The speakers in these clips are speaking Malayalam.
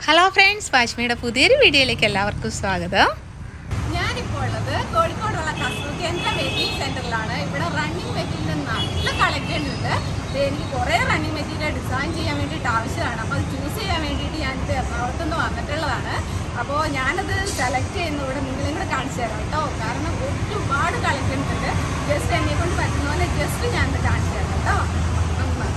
ഹലോ ഫ്രണ്ട്സ് വാഷ്മിയുടെ പുതിയൊരു വീഡിയോയിലേക്ക് എല്ലാവർക്കും സ്വാഗതം ഞാനിപ്പോൾ ഉള്ളത് കോഴിക്കോടുള്ള കസൂർ കേന്ദ്ര വെയിറ്റിംഗ് സെന്ററിലാണ് ഇവിടെ റണ്ണിങ് മെറ്റീരിയൽ നല്ല കളക്ഷൻ ഉണ്ട് ഇത് എനിക്ക് കുറേ റണ്ണിങ് മെറ്റീരിയൽ ഡിസൈൻ ചെയ്യാൻ വേണ്ടിയിട്ട് ആവശ്യമാണ് അപ്പോൾ അത് ചൂസ് ചെയ്യാൻ വേണ്ടിയിട്ട് ഞാൻ ഇത് എറണാകുളത്തുനിന്ന് വന്നിട്ടുള്ളതാണ് അപ്പോൾ ഞാനത് സെലക്ട് ചെയ്യുന്ന ഇവിടെ നിങ്ങളും കൂടെ കാണിച്ചു തരാം കേട്ടോ കാരണം ഒരുപാട് കളക്ഷൻസ് ഉണ്ട് ജസ്റ്റ് എന്നെ കൊണ്ട് പറ്റുന്ന പോലെ ജസ്റ്റ് ഞാനത് കാണിച്ചു തരാം കേട്ടോ നമുക്ക് നോക്കാം.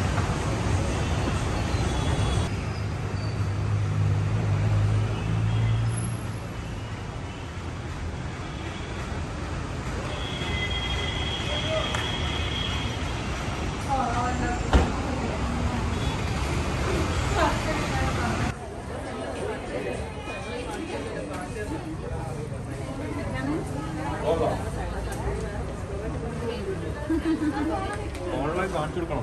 ഓൺലൈൻ കാണിച്ചു കൊടുക്കണം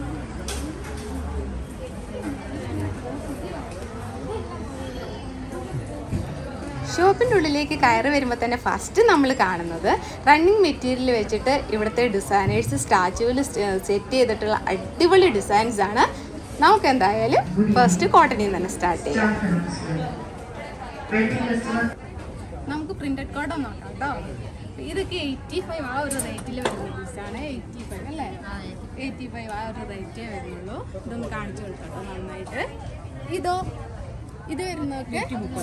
ഷോപ്പിൻ്റെ ഉള്ളിലേക്ക് കയറി വരുമ്പോൾ തന്നെ ഫസ്റ്റ് നമ്മൾ കാണുന്നത് റണ്ണിങ് മെറ്റീരിയൽ വെച്ചിട്ട് ഇവിടുത്തെ ഡിസൈനേഴ്സ് സ്റ്റാച്ചുവിൽ സെറ്റ് ചെയ്തിട്ടുള്ള അടിപൊളി ഡിസൈൻസ് ആണ് നമുക്ക് എന്തായാലും ഫസ്റ്റ് കോട്ടണിൽ തന്നെ സ്റ്റാർട്ട് ചെയ്യാം നമുക്ക് പ്രിന്റഡ് കോട്ടൺ നോക്കാം കേട്ടോ ഇതൊക്കെ എയ്റ്റി ഫൈവ് ആ ഒരു റേറ്റിൽ വരുന്ന പീസാണ് എയ്റ്റി ഫൈവ് അല്ലേ എയ്റ്റി ഫൈവ് ആ ഒരു റേറ്റേ വരുന്നുള്ളൂ ഇതൊന്ന് കാണിച്ചു കൊടുക്കട്ടോ നന്നായിട്ട് ഇതോ ഇത് വരുന്നതൊക്കെ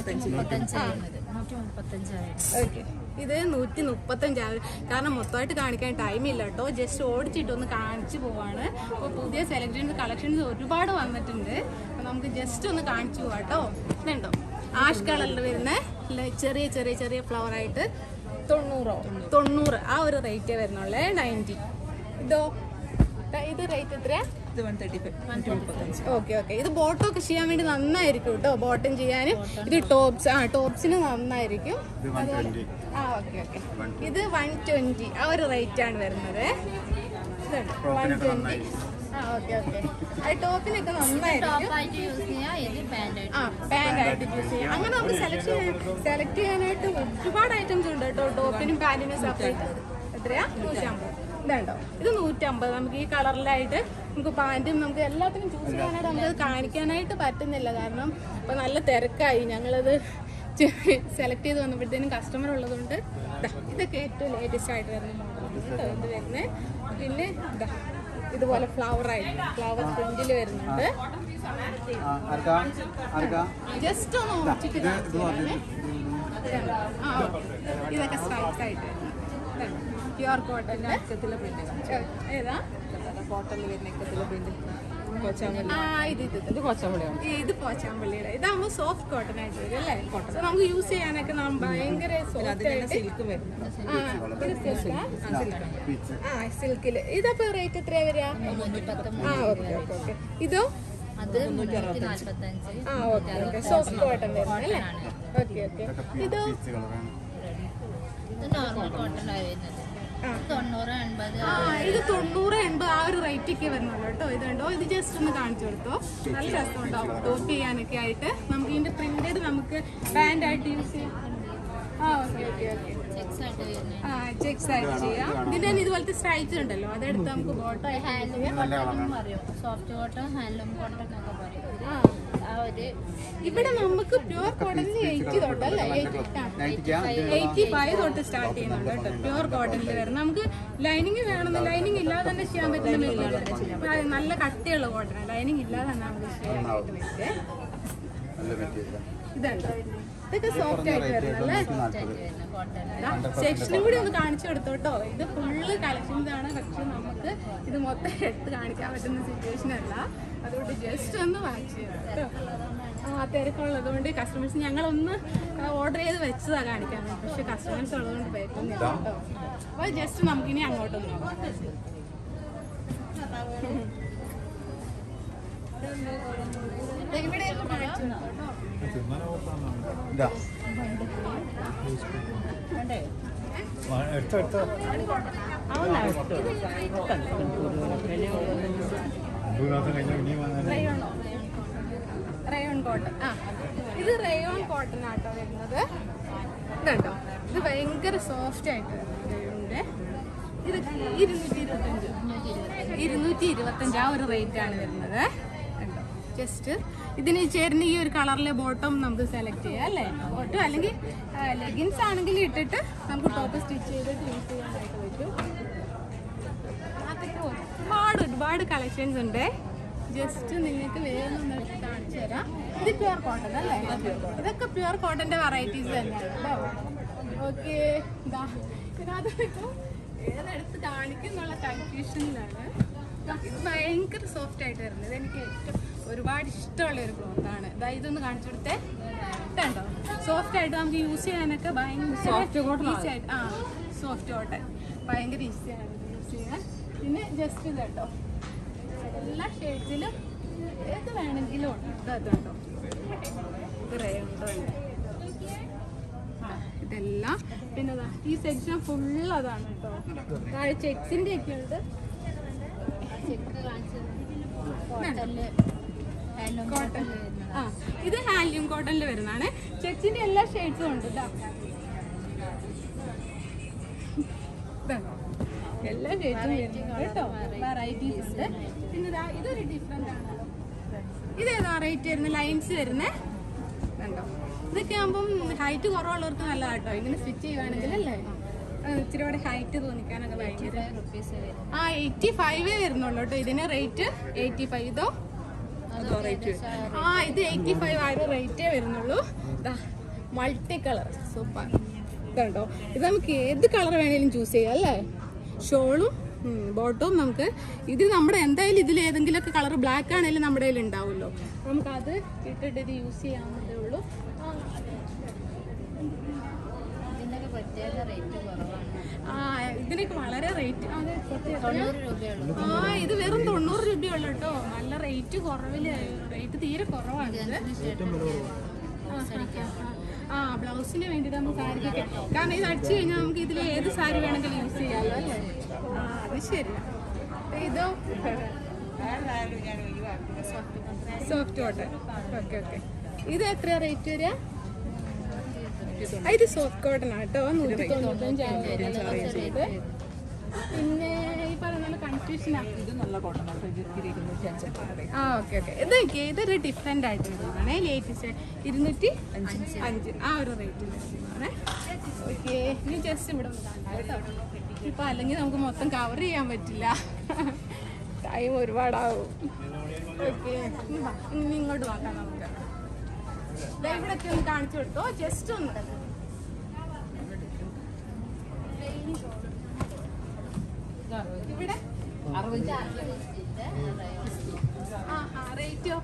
ഓക്കെ ഇത് നൂറ്റി മുപ്പത്തഞ്ചാണ് കാരണം മൊത്തമായിട്ട് കാണിക്കാൻ ടൈമില്ല കേട്ടോ ജസ്റ്റ് ഓടിച്ചിട്ടൊന്ന് കാണിച്ചു പോവാണ് അപ്പോൾ പുതിയ സെലക്ഷൻസ് കളക്ഷൻസ് ഒരുപാട് വന്നിട്ടുണ്ട് അപ്പോൾ നമുക്ക് ജസ്റ്റ് ഒന്ന് കാണിച്ചു പോവാം കേട്ടോ ഇതുണ്ടോ ആഷ് കളറിൽ വരുന്ന ല- ചെറിയ ചെറിയ ചെറിയ ഫ്ലവർ ആയിട്ട് തൊണ്ണൂറോ തൊണ്ണൂറ് ആ ഒരു റേറ്റേ വരുന്നുള്ളേ നയൻറ്റി ഇതോ ദാ ഇത് റേറ്റ് എത്രയാ ഓക്കെ ഓക്കെ ഇത് ബോട്ടം ഒക്കെ ചെയ്യാൻ വേണ്ടി നന്നായിരിക്കും കേട്ടോ ബോട്ടം ചെയ്യാൻ ഇത് ടോപ്സ് ആ ടോപ്സിന് നന്നായിരിക്കും അതുപോലെ- ആ ഓക്കെ ഓക്കെ ഇത് വൺ ട്വന്റി ആ ഒരു റേറ്റ് ആണ് വരുന്നത് വൺ ട്വന്റി ആ ഓക്കെ ഓക്കെ അത് ടോപ്പിനൊക്കെ നന്നായിരിക്കും ആ പാന്റ് ആയിട്ട് ചൂസ് ചെയ്യാം അങ്ങനെ നമുക്ക് സെലക്ട് സെലക്ട് ചെയ്യാനായിട്ട് ഒരുപാട് ഐറ്റംസ് ഉണ്ട് കേട്ടോ ടോപ്പിനും പാന്റിനും സെപ്പറേറ്റ് എത്രയാ നൂറ്റമ്പത് ഇതുണ്ടോ ഇത് നൂറ്റമ്പത് നമുക്ക് ഈ കളറിലായിട്ട് നമുക്ക് പാന്റും നമുക്ക് എല്ലാത്തിനും ചൂസ് ചെയ്യാനായിട്ട് നമുക്കത് കാണിക്കാനായിട്ട് പറ്റുന്നില്ല കാരണം ഇപ്പൊ നല്ല തിരക്കായി ഞങ്ങളത് സെലക്ട് ചെയ്ത് വന്നപ്പോഴത്തേനും കസ്റ്റമർ ഉള്ളതുകൊണ്ട് ദാ, ഇതൊക്കെ ഏറ്റവും ലേറ്റസ്റ്റ് ആയിട്ട് വരുന്ന മോഡലാണ് കേട്ടോ ഇത് വരുന്നത് പിന്നെ ഇതാ ഇതുപോലെ ഫ്ലവർ ആയിട്ട് ഫ്ലവർ പ്രിന്റിൽ വരുന്നുണ്ട് ആർക്കാ ആർക്കാ ജസ്റ്റ് ഒന്ന് ഓടിച്ചിട്ട് കാണിച്ചു തരാമേ. ആ, ഇതൊക്കെ സ്ട്രൈപ്സ് ആയിട്ട് പ്യുവർ കോട്ടൺ ഏതാ കോട്ടണിൽ വരുന്ന ഇക്കത്തിലെ പ്രിന്റ് ആ ഇത് ഇത് ഇത് കൊച്ചമ്പളിയാണ് ഈ ഇത് പോച്ചാമ്പള്ളിയുടെ ഇതാകുമ്പോൾ സോഫ്റ്റ് കോട്ടൺ ആയിട്ട് വരും അല്ലേ So നമുക്ക് യൂസ് ചെയ്യാനൊക്കെ നമ്മ ഭയങ്കര സോഫ്റ്റ് ആയിട്ട് സിൽക്കും വരുന്നത് ആ ഇത് സിൽക്കാ പീച്ച് ആ സിൽക്കിൽ ഇതപ്പോ റേറ്റ് എത്രയാ വരിക ആ ഓക്കെ ഓക്കെ ഓക്കെ ഇതോ ആ ഓക്കെ ഓക്കെ സോഫ്റ്റ് കോട്ടൺ വരുന്നത് അല്ലേ ഓക്കെ ഓക്കെ ഇതോ പീച്ച് കളറാണ് ആ ആ ഇത് തൊണ്ണൂറ് എൺപത് ആ ഒരു റേറ്റൊക്കെ വരുന്നുള്ളൂ കേട്ടോ ഇത് കണ്ടോ ഇത് ജസ്റ്റ് ഒന്ന് കാണിച്ചു കൊടുത്തോ നല്ല രസമുണ്ടാവും ടോപ്പ് ചെയ്യാനൊക്കെ ആയിട്ട് നമുക്ക് ഇതിന്റെ പ്രിന്റഡ് നമുക്ക് പാന്റ് ആയിട്ട് യൂസ് ചെയ്യാം ആ ഓക്കെ ഓക്കെ ഓക്കെ ആ ചെക്സ് ആയിട്ട് ചെയ്യാം ഇതിന്റെ തന്നെ ഇതുപോലത്തെ സ്ട്രൈപ്സ് ഉണ്ടല്ലോ അതെടുത്ത് നമുക്ക് ബോട്ടോ ആയിട്ട് use ചെയ്യാം നല്ല കളറാണ് സോഫ്റ്റ് കോട്ടൺ ഹാൻഡ്ലൂം കോട്ടൺ എന്നൊക്കെ പറയും ആ ആ ഒരു ഇവിടെ നമുക്ക് പ്യുവർ കോട്ടണിൽ എയ്റ്റി തൊട്ടല്ലേ നൈറ്റിക്കാ എയ്റ്റി ഫൈവ് തൊട്ട് സ്റ്റാർട്ട് ചെയ്യുന്നുണ്ട് കേട്ടോ പ്യുവർ കോട്ടണിൽ വരുന്നത് നമുക്ക് ലൈനിങ് വേണമെന്ന് ലൈനിങ് ഇല്ലാതെ തന്നെ ചെയ്യാൻ പറ്റുന്ന മെറ്റീരിയൽ അതെ നല്ല കട്ടിയുള്ള കോട്ടൺ ലൈനിങ് ഇല്ലാതെ തന്നെ നമുക്ക് ചെയ്യാനായിട്ട് പറ്റേ നല്ല മെറ്റീരിയൽ ഇതുണ്ട് ഇതൊക്കെ സോഫ്റ്റ് ആയിട്ട് വരുന്നല്ലേ നാൽപ്പത് സെക്ഷനും കൂടി ഒന്ന് കാണിച്ചു കൊടുത്തോട്ടോ ഇത് ഫുള്ള് കളക്ഷൻസ് ആണ് പക്ഷെ നമുക്ക് ഇത് മൊത്തം എടുത്ത് കാണിക്കാൻ പറ്റുന്ന സിറ്റുവേഷൻ അല്ല അതുകൊണ്ട് ജസ്റ്റ് ഒന്ന് വാങ്ങിച്ചു കേട്ടോ ആ തിരക്കുള്ളത് കൊണ്ട് കസ്റ്റമേഴ്സ് ഞങ്ങളൊന്ന് ഓർഡർ ചെയ്ത് വെച്ചതാ കാണിക്കാൻ വേണ്ടി പക്ഷെ കസ്റ്റമേഴ്സ് ഉള്ളതുകൊണ്ട് പറ്റുന്നില്ല കേട്ടോ അപ്പോൾ ജസ്റ്റ് നമുക്കിനി അങ്ങോട്ടൊന്ന് നോക്കാം ദേ ഇവിടെ ഒന്ന് കാണിച്ചു കൊടുത്തോട്ടോ ഇതാ എടുത്തോ എടുത്തോ രണ്ടു മാസം കഴിഞ്ഞാൽ ഇനി വാങ്ങാൻ റയോണോ റയോൺ കോട്ടൺ ആ ഇത് റയോൺ കോട്ടൺ ആട്ടോ വരുന്നത് ഇതുണ്ടോ ഇത് ഭയങ്കര സോഫ്റ്റ് ആയിട്ട് വരുന്നുണ്ട് ഇത് ഇരുന്നൂറ്റി ഇരുപത്തഞ്ച് ഇരുന്നൂറ്റി ഇരുപത്തഞ്ച് ആ ഒരു റേറ്റ് ആണ് വരുന്നത് കണ്ടോ ജസ്റ്റ് ഇതിന് ചേരുന്ന ഈ ഒരു കളറിലെ ബോട്ടം നമുക്ക് സെലക്ട് ചെയ്യാം അല്ലേ ബോട്ടം അല്ലെങ്കിൽ ലെഗിൻസ് ആണെങ്കിൽ ഇട്ടിട്ട് നമുക്ക് ടോപ്പ് സ്റ്റിച്ച് ചെയ്തിട്ട് യൂസ് ചെയ്യാനായിട്ട് പറ്റും അതൊക്കെ ഒരുപാട് ഒരുപാട് കളക്ഷൻസ് ഉണ്ട് ജസ്റ്റ് നിങ്ങൾക്ക് വേഗം ഒന്ന് എടുത്ത് കാണിച്ചു തരാം ഇത് പ്യുവർ കോട്ടൺ അല്ലേ ഇതൊക്കെ പ്യുവർ കോട്ടന്റെ വെറൈറ്റീസ് തന്നെയാണ് കേട്ടോ ഓക്കെ ഇതാ ഇതിനകത്ത് ഇപ്പം ഏതെടുത്ത് കാണിക്കുന്നുള്ള കൺഫ്യൂഷനിലാണ് ഇത് ഭയങ്കര സോഫ്റ്റ് ആയിട്ട് വരുന്നത് ഇതെനിക്ക് ഏറ്റവും ഒരുപാട് ഇഷ്ടമുള്ള ഒരു ക്ലോത്ത് ആണ് ഇതാ ഇതൊന്ന് കാണിച്ചു കൊടുത്തേ ഇതുണ്ടോ സോഫ്റ്റ് ആയിട്ട് നമുക്ക് യൂസ് ചെയ്യാനൊക്കെ ഭയങ്കര സോഫ്റ്റ് കോട്ടൺ ഈസി ആയിട്ട് ആ സോഫ്റ്റ് കോട്ടൺ ഭയങ്കര ഈസിയാണ് യൂസ് ചെയ്യാൻ പിന്നെ ജസ്റ്റ് ഇത് കേട്ടോ എല്ലാ ഷെയ്ഡ്സിലും ഏത് വേണമെങ്കിലും ഉണ്ട് ഇതുണ്ടോ ഇത് rayon ഉണ്ട് ആ, ഇതെല്ലാം പിന്നെ ദാ ഈ സെക്ഷൻ ഫുൾ അതാണ് കേട്ടോ താഴെ ചെക്സിന്റെ ഒക്കെ ഉണ്ട് ചെക്ക് കാണിച്ചത് കോട്ടണില് ഹാൻഡ്ലൂം കോട്ടൺ കോട്ടണില് വരുന്നത് ആ ഇത് ഹാൻഡ്ലൂം കോട്ടണിൽ വരുന്നതാണ് ചെക്സിന്റെ എല്ലാ ഷെയ്ഡ്സും ഉണ്ട് ഇതാ ഇതാ. എല്ലാ ഷെയ്ഡ്സും വരുന്നുണ്ട് കേട്ടോ വെറൈറ്റീസ് ഉണ്ട് പിന്നെ ദാ ഇതൊരു ഡിഫറെന്റ് ആണ് ഇത് ഏതാ റേറ്റ് വരുന്ന ലൈൻസ് വരുന്നേ കണ്ടോ ഇതൊക്കെ ആകുമ്പം ഹൈറ്റ് കുറവുള്ളവർക്ക് നല്ല കേട്ടോ ഇങ്ങനെ സ്റ്റിച്ച് ചെയ്യുവാണെങ്കിൽ അല്ലേ ആ, ഇച്ചിരി കൂടെ ഹൈറ്റ് തോന്നിക്കാനൊക്കെ ഭയങ്കര റുപ്പീസ് വരും ആ എയ്റ്റി ഫൈവേ വരുന്നുള്ളൂ കേട്ടോ ഇതിന് റേറ്റ് എയ്റ്റി ഫൈവ് ഇതോ ആ ഇത് എയ്റ്റി ഫൈവ് ആ ഒരു റേറ്റേ വരുന്നുള്ളൂ മൾട്ടി കളർ സൂപ്പർ ഇതുണ്ടോ ഇത് നമുക്ക് ഏത് കളർ വേണേലും ചൂസ് ചെയ്യാം അല്ലേ ഷോളും ബോട്ടവും നമുക്ക് ഇത് നമ്മുടെ എന്തായാലും ഇതിൽ ഏതെങ്കിലുമൊക്കെ കളർ ബ്ലാക്ക് ആണെങ്കിലും നമ്മുടെ കയ്യിൽ ഉണ്ടാവുമല്ലോ നമുക്ക് അത് ഇട്ടിട്ട് ഇത് യൂസ് ചെയ്യാവുന്നതേ ഉള്ളൂ ആ, ഇതിനൊക്കെ പ്രത്യേക റേറ്റ് കുറവാണ് ആ ഇതിനൊക്കെ വളരെ റേറ്റ് അതെ സത്യം തൊണ്ണൂറ് രൂപയുള്ളൂ ആ ഇത് വെറും തൊണ്ണൂറ് രൂപയുള്ളൂ കേട്ടോ നല്ല റേറ്റ് കുറവില് റേറ്റ് തീരെ കുറവാണ് ഇത് ആ ബ്ലൗസിന് വേണ്ടിയിട്ട് നമുക്ക് സാരിക്കൊക്കെ കാരണം ഇത് അടിച്ചു കഴിഞ്ഞാൽ നമുക്ക് ഇതിൽ ഏത് സാരി വേണമെങ്കിലും യൂസ് ചെയ്യാമല്ലോ അല്ലേ ആ അത് ശരിയാ ഇതോ സോഫ്റ്റ് കോട്ടൺ ഓക്കെ ഓക്കെ ഇത് എത്രയാ റേറ്റ് വരിക ആ, ഇത് സോഫ്റ്റ് കോട്ടൺ ആട്ടോ നൂറ്റി തൊണ്ണൂറ്റഞ്ചാണ് വരുന്നത് പിന്നെ ഈ പറയുന്ന കൺഫ്യൂഷൻ ഇത് നല്ല കോട്ടൺ ആണ് ഇതിൽ ഇരുന്നൂറ്റി അഞ്ച് ആ ഓക്കെ ഓക്കെ ഇത് നോക്കിയേ ഇതൊരു ഡിഫറെൻ്റ് ആയിട്ട് വരുന്നതാണ് ലേറ്റസ്റ്റ് ഇരുന്നൂറ്റി അഞ്ച് ആ ഒരു റേറ്റിൽ വരുന്നതാണ് ഓക്കെ ഇനി ജസ്റ്റ് ഇവിടെ ഒന്ന് കാണാം കേട്ടോ ഇപ്പം അല്ലെങ്കിൽ നമുക്ക് മൊത്തം കവർ ചെയ്യാൻ പറ്റില്ല ടൈം ഒരുപാടാവും ഓക്കെ ഇനി ഇങ്ങോട്ട് നോക്കാം നമുക്ക് ദേ ഇവിടെയൊക്കെ ഒന്ന് കാണിച്ചു കൊടുത്തോ ജസ്റ്റ് ഒന്ന് ഇവിടെ ആ ആ റേറ്റോ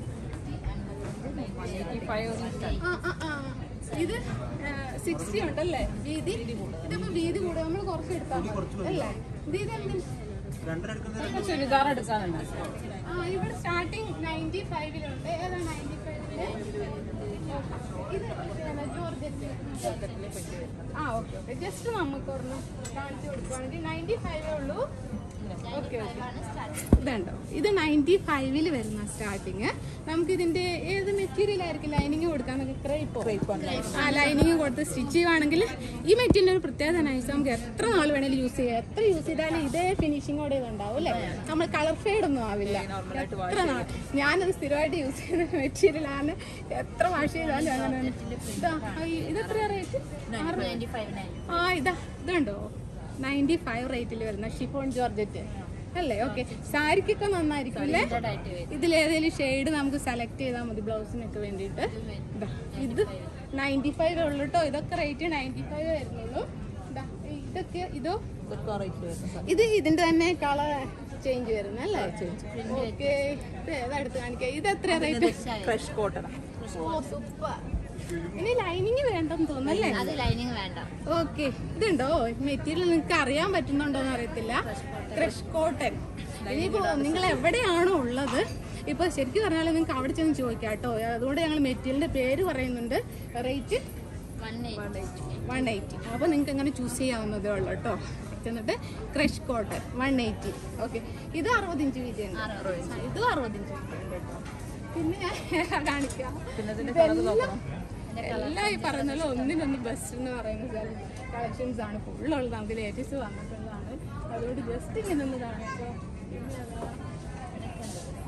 ആ ആ ആ ഇത് സിക്സ്റ്റി ഉണ്ടല്ലേ വീതി ഇതിപ്പോ വീതി കൂടും നമ്മൾ കുറച്ച് എടുത്താൽ മതി അല്ലേ ഇത് ഇതെന്തിന് ചുരിദാർ എടുക്കാനുണ്ട് ആ ഇവിടെ സ്റ്റാർട്ടിങ് നയൻറ്റി ഫൈവിലുണ്ട് ഏതാ നയൻറ്റി ഫൈവില് ഇത് ഏതാ? ജോർജറ്റ് ആ ഓക്കെ ഓക്കെ ജസ്റ്റ് നമുക്ക് ഒന്ന് കാണിച്ചു കൊടുക്കുവാണെങ്കിൽ നയൻറ്റി ഫൈവേ ഉള്ളൂ ഓക്കെ ഓക്കെ ഇതുണ്ടോ ഇത് നയൻറ്റി ഫൈവില് വരുന്ന സ്റ്റാർട്ടിങ് നമുക്ക് ഇതിന്റെ ഏത് മെറ്റീരിയൽ ആയിരിക്കും ലൈനിങ് കൊടുക്കാന്നൊക്കെ ക്രൈപ്പോ ആ ലൈനിങ് കൊടുത്ത് സ്റ്റിച്ച് ചെയ്യുവാണെങ്കിൽ ഈ മെറ്റീരിയൽ ഒരു പ്രത്യേകത നൈസ് നമുക്ക് എത്ര നാൾ വേണേലും യൂസ് ചെയ്യാം എത്ര യൂസ് ചെയ്താലും ഇതേ ഫിനിഷിങ്ങോടെ ഇതുണ്ടാവും അല്ലേ നമ്മൾ കളർ ഫെയ്ഡ് ഒന്നും ആവില്ല എത്ര നാൾ ഞാനത് സ്ഥിരമായിട്ട് യൂസ് ചെയ്യുന്ന മെറ്റീരിയൽ ആണ് എത്ര വാഷ് ചെയ്താലും അങ്ങനെ തന്നെ. ഇതാ ഈ- ഇത് എത്രയാ റേറ്റ് നയൻറ്റി ഫൈവ് നയൻ ആ ഇതാ ഇതുണ്ടോ നയൻറ്റി ഫൈവ് റേറ്റിൽ വരുന്ന ഷിഫോൺ ജോർജറ്റ് അല്ലേ ഓക്കെ സാരിക്കൊക്കെ നന്നായിരിക്കും അല്ലേ ആയിട്ട് വരും ഇതിലേതെങ്കിലും ഷെയ്ഡ് നമുക്ക് സെലക്ട് ചെയ്താൽ മതി ബ്ലൗസിനൊക്കെ വേണ്ടിയിട്ട് ദാ, ഇത് നയൻറ്റി ഫൈവ് ഉള്ളൂ കേട്ടോ ഇതൊക്കെ റേറ്റ് നയൻറ്റി ഫൈവ് വരുന്നുള്ളൂ ദാ, ഇതൊക്കെ ഇതോ ഇത് ഇതിന്റെ തന്നെ കളർ ചേഞ്ച് വരുന്ന അല്ലേ ഓക്കെ ഇത് ഏതാ എടുത്ത് കാണിക്കാം ഇത് എത്ര റേറ്റ് ഫ്രഷ് കോട്ടൺ സൂപ്പർ ഇനി ലൈനിങ് വേണ്ടെന്ന് തോന്നുന്നല്ലേ അത് ലൈനിങ് വേണ്ട ഓക്കെ ഇതുണ്ടോ മെറ്റീരിയൽ നിങ്ങൾക്ക് അറിയാൻ പറ്റുന്നുണ്ടോ എന്ന് അറിയത്തില്ല ക്രഷ് കോട്ടൺ ഇനിയിപ്പോ നിങ്ങൾ എവിടെയാണോ ഉള്ളത് ഇപ്പൊ ശരിക്കും പറഞ്ഞാൽ നിങ്ങൾക്ക് അവിടെ ചെന്ന് ചോദിക്കാം കേട്ടോ അതുകൊണ്ട് ഞങ്ങൾ മെറ്റീരിയലിന്റെ പേര് പറയുന്നുണ്ട് rate one eight one eighty അപ്പോൾ നിങ്ങൾക്ക് അങ്ങനെ ചൂസ് ചെയ്യാവുന്നതേ ഉള്ളൂ കേട്ടോ എന്നിട്ട് crush cotton one eighty okay ഇത് അറുപത് ഇഞ്ച് വീതിയുണ്ട് ആ, ഇതും അറുപത് ഇഞ്ച് വീതിയുണ്ട് കേട്ടോ പിന്നെ ഞാൻ കാണിക്കാം ഇതെല്ലാം എല്ലാം ഈ പറയുന്ന പോലെ ഒന്നിനൊന്ന് ബെസ്റ്റ് എന്ന് പറയുന്ന കളക്ഷൻസ് ആണ് ഫുള്ളുള്ളത് നമുക്ക് ലേറ്റസ്റ്റ് വന്നിട്ടുള്ളതാണ് അതുകൊണ്ട് ജസ്റ്റ് ഇങ്ങനെ ഒന്ന് കാണിക്കാം പിന്നെ അതാ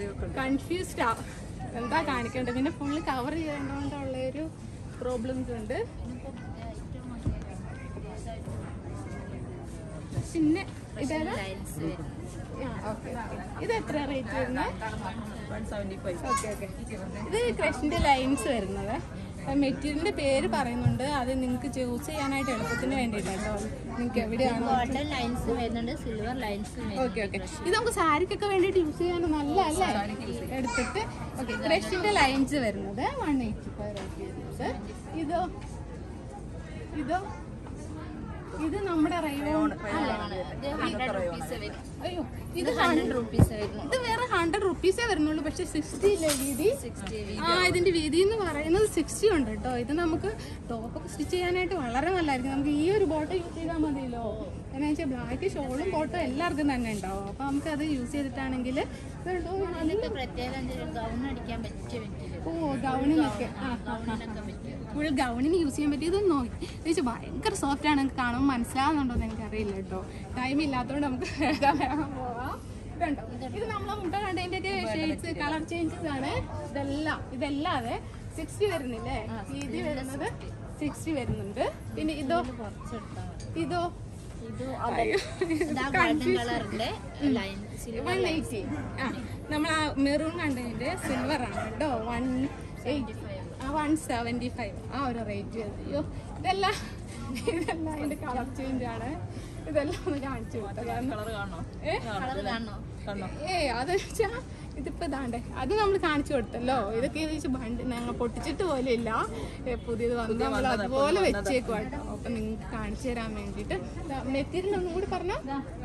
കൺഫ്യൂസ്ഡ് ആ എന്താ കാണിക്കേണ്ടത് പിന്നെ ഫുള്ള് കവർ ചെയ്യേണ്ടതുകൊണ്ടുള്ള ഒരു പ്രോബ്ലംസ് ഉണ്ട് പിന്നെ ഇതേതാ ലൈൻസ് വരും ആ, okay, okay. ഇത് എത്ര റേറ്റ് വരുന്നത് one seventy five okay okay ഇത് ക്രഷിന്റെ ലൈൻസ് വരുന്നത് മെറ്റീരിയലിന്റെ പേര് പറയുന്നുണ്ട് അത് നിങ്ങൾക്ക് ചൂസ് ചെയ്യാനായിട്ട് എളുപ്പത്തിന് വേണ്ടിയിട്ട് കേട്ടോ നിങ്ങൾക്ക് എവിടെയാണോ ഗോൾഡൻ ലൈൻസ് വരുന്നുണ്ട് സിൽവർ ലൈൻസ് ഓക്കെ ഓക്കെ ഇത് നമുക്ക് സാരിക്കൊക്കെ വേണ്ടിയിട്ട് യൂസ് ചെയ്യാൻ നല്ല അല്ലേ എടുത്തിട്ട് ഓക്കെ ക്രഷിന്റെ ലൈൻസ് വരുന്നത് വൺ എയ്റ്റി ഫൈവ് റുപ്പീസ് ഇതോ ഇതോ ഇത് നമ്മുടെ റയോൺ ഇത് ഹൺഡ്രഡ് റുപ്പീസ് വരും അയ്യോ ഇത് ഇത് ഹൺഡ്രഡ് റുപ്പീസ് വരുന്നു ഇത് വേറെ ഹൺഡ്രഡ് റുപ്പീസേ വരുന്നുള്ളൂ പക്ഷെ സിക്സ്റ്റി ഇല്ലേ വീതി സിക്സ്റ്റി ആ ഇതിന്റെ വീതി എന്ന് പറയുന്നത് സിക്സ്റ്റി ഉണ്ട് കേട്ടോ ഇത് നമുക്ക് ടോപ്പൊക്കെ സ്റ്റിച്ച് ചെയ്യാനായിട്ട് വളരെ നല്ലതായിരിക്കും നമുക്ക് ഈ ഒരു ബോട്ടം യൂസ് ചെയ്താൽ മതിയല്ലോ എന്നാ വെച്ചാൽ ബ്ലാക്ക് ഷോളും ബോട്ടും എല്ലാവർക്കും തന്നെ ഉണ്ടാവും അപ്പൊ നമുക്ക് അത് യൂസ് ചെയ്തിട്ടാണെങ്കിൽ ഇതുണ്ടോ ഇതൊക്കെ പ്രത്യേകം ഗൗൺ അടിക്കാൻ പറ്റിയ മെറ്റീരിയൽ ഓ ഗൗണിനൊക്കെ ആ ഗൗണിനൊക്കെ പറ്റും ഫുൾ ഗൗണിന് യൂസ് ചെയ്യാൻ പറ്റിയത് നോക്കി വെച്ചാൽ ഭയങ്കര സോഫ്റ്റ് ആണ് നിങ്ങൾക്ക് കാണുമ്പോൾ മനസ്സിലാവുന്നുണ്ടോ എന്ന് എനിക്കറിയില്ല കേട്ടോ ടൈം ഇല്ലാത്തതുകൊണ്ട് നമുക്ക് വേഗം വേഗം പോവാം കണ്ടോ ഇത് നമ്മളെ മുട്ട കണ്ടതിന്റെ ഒക്കെ ഷെയ്ഡ്സ് കളർ ചേഞ്ചസ് ആണ് ഇതെല്ലാം ഇതല്ലാതെ സിക്സ്റ്റി വരുന്നില്ലേ വീതി വരുന്നത് സിക്സ്റ്റി വരുന്നുണ്ട് പിന്നെ ഇതോ കുറച്ചെടുത്താൽ മതി ഇതോ ഇത് അയ്യോ, ഇതാ ഗോൾഡൻ കളറിന്റെ ലൈൻ സിൽവർ വൺ എയ്റ്റി ആ നമ്മൾ ആ മെറൂൺ കണ്ടതിന്റെ സിൽവർ ആണ് കേട്ടോ വൺ എയ്റ്റി ആ വൺ സെവൻറ്റി ഫൈവ് ആ ഒരു റേറ്റ് അയ്യോ ഇതെല്ലാം ഇതെല്ലാം അതിന്റെ കളർ ചേഞ്ച് ആണ് ഇതെല്ലാം ഒന്ന് കാണിച്ചു കൊടുത്തത് കാരണം കളർ കാണണോ ഏ കളർ കാണോ കാണണോ ഏ അത് വെച്ചാ ഇതിപ്പോ ഇതാണ്ടേ അത് നമ്മൾ കാണിച്ചു കൊടുത്തല്ലോ ഇതൊക്കെ വെച്ച് ബണ്ട് ഞങ്ങൾ പൊട്ടിച്ചിട്ട് പോലും ഇല്ല ഏ, പുതിയത് വന്ന് നമ്മൾ അതുപോലെ വെച്ചേക്കും കേട്ടോ അപ്പൊ നിങ്ങൾക്ക് കാണിച്ചു തരാൻ വേണ്ടിട്ട് മെറ്റീരിയൽ ഒന്നും കൂടി പറഞ്ഞോ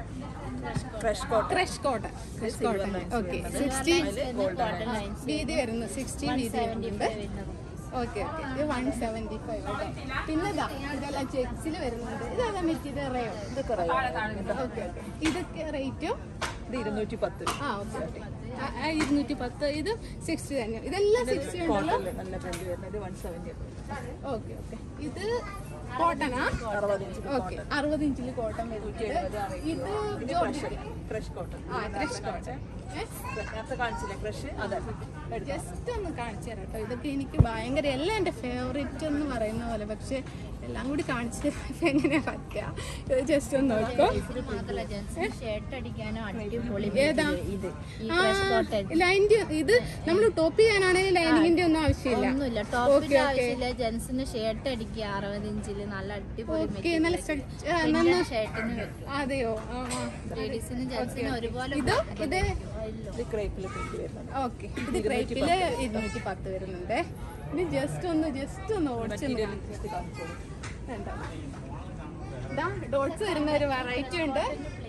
fresh cotton crush cotton crush cotton okay sixty golden lines വീതി വരുന്നു സിക്സ്റ്റി വീതി വരുന്നുണ്ട് ഓക്കെ ഓക്കെ ഇത് വൺ സെവൻറ്റി ഫൈവ് പിന്നെ ഇതാ ഇതെല്ലാം ചെക്സിൽ വരുന്നുണ്ട് ഇതാ മെറ്റീരിയൽ റയോ ഇതൊക്കെ ഓക്കെ ഓക്കെ ഇതൊക്കെ റേറ്റും ഇത് ഇരുന്നൂറ്റി പത്ത് ആ ഓക്കെ ഓക്കെ ഇരുന്നൂറ്റി പത്ത് ഇത് സിക്സ്റ്റി തന്നെ ഇതെല്ലാം സിക്സ്റ്റി ഉണ്ടല്ലോ കോട്ടൺ നല്ല പ്രിന്റ് വരുന്നത് ഇത് വൺ സെവൻറ്റി ഓക്കെ ഓക്കെ ഇത് കോട്ടണാ അറുപത് ഇഞ്ച് ഓക്കെ അറുപത് ഇഞ്ചിൽ കോട്ടൺ വരുന്നുണ്ട് ഇത് ജോർജറ്റ് ഫ്രഷ് കോട്ടൺ ആ ക്രഷ് കോട്ടൺ നേരത്തെ കാണിച്ചില്ലേ ഫ്രഷ് അതെ ജസ്റ്റ് ഒന്ന് കാണിച്ചു തരാം കേട്ടോ ഇതൊക്കെ എനിക്ക് ഭയങ്കര എല്ലാം എൻ്റെ ഫേവറേറ്റ് എന്ന് പറയുന്ന പോലെ പക്ഷെ എല്ലാം കൂടി കാണിച്ചു തരാൻ എങ്ങനെയാ പറ്റുക ഇത് ജസ്റ്റ് ഒന്ന് നോക്കൂ ഇത് മാത്രമല്ല ജെൻസിന് ഷർട്ട് അടിക്കാനും അടിപൊളി ഏതാ? material ഇത് ഈ ആ ഫ്രഷ് കോട്ടൺ ലൈൻ്റെ ഇത് നമ്മൾ ടോപ്പ് ചെയ്യാനാണെങ്കിൽ ലൈനിങ്ങിന്റെ ഒന്നും ആവശ്യമില്ല ഒന്നുമില്ല ഓക്കെ ടോപ്പിന്റെ ഓക്കെ ആവശ്യമില്ല ജെൻസിന് ഷർട്ട് അടിക്കുക അറുപത് ഇഞ്ചില് നല്ല അടിപൊളി ഓക്കെ നല്ല സ്ട്രക്ചർ പിന്നെ ഷർട്ടിന് പറ്റും അതെയോ ആ ആ ലേഡീസിനും ജെൻസിനും ഒരുപോലെ ഇത് ഇത് ഇത് ക്രേപ്പിൽ പ്രിന്റ് വരുന്നത് ഓക്കെ ഇത് ക്രേപ്പില് ഇരുന്നൂറ്റി പത്ത് വരുന്നുണ്ട് ഇത് ജസ്റ്റ് ഒന്ന് ജസ്റ്റ് ഒന്ന് ഓടിച്ചൊന്ന് ഇത് കാണിച്ചോളൂ വേണ്ട ഇതാ ഡോട്ട്സ് വരുന്ന ഒരു വെറൈറ്റി ഉണ്ട്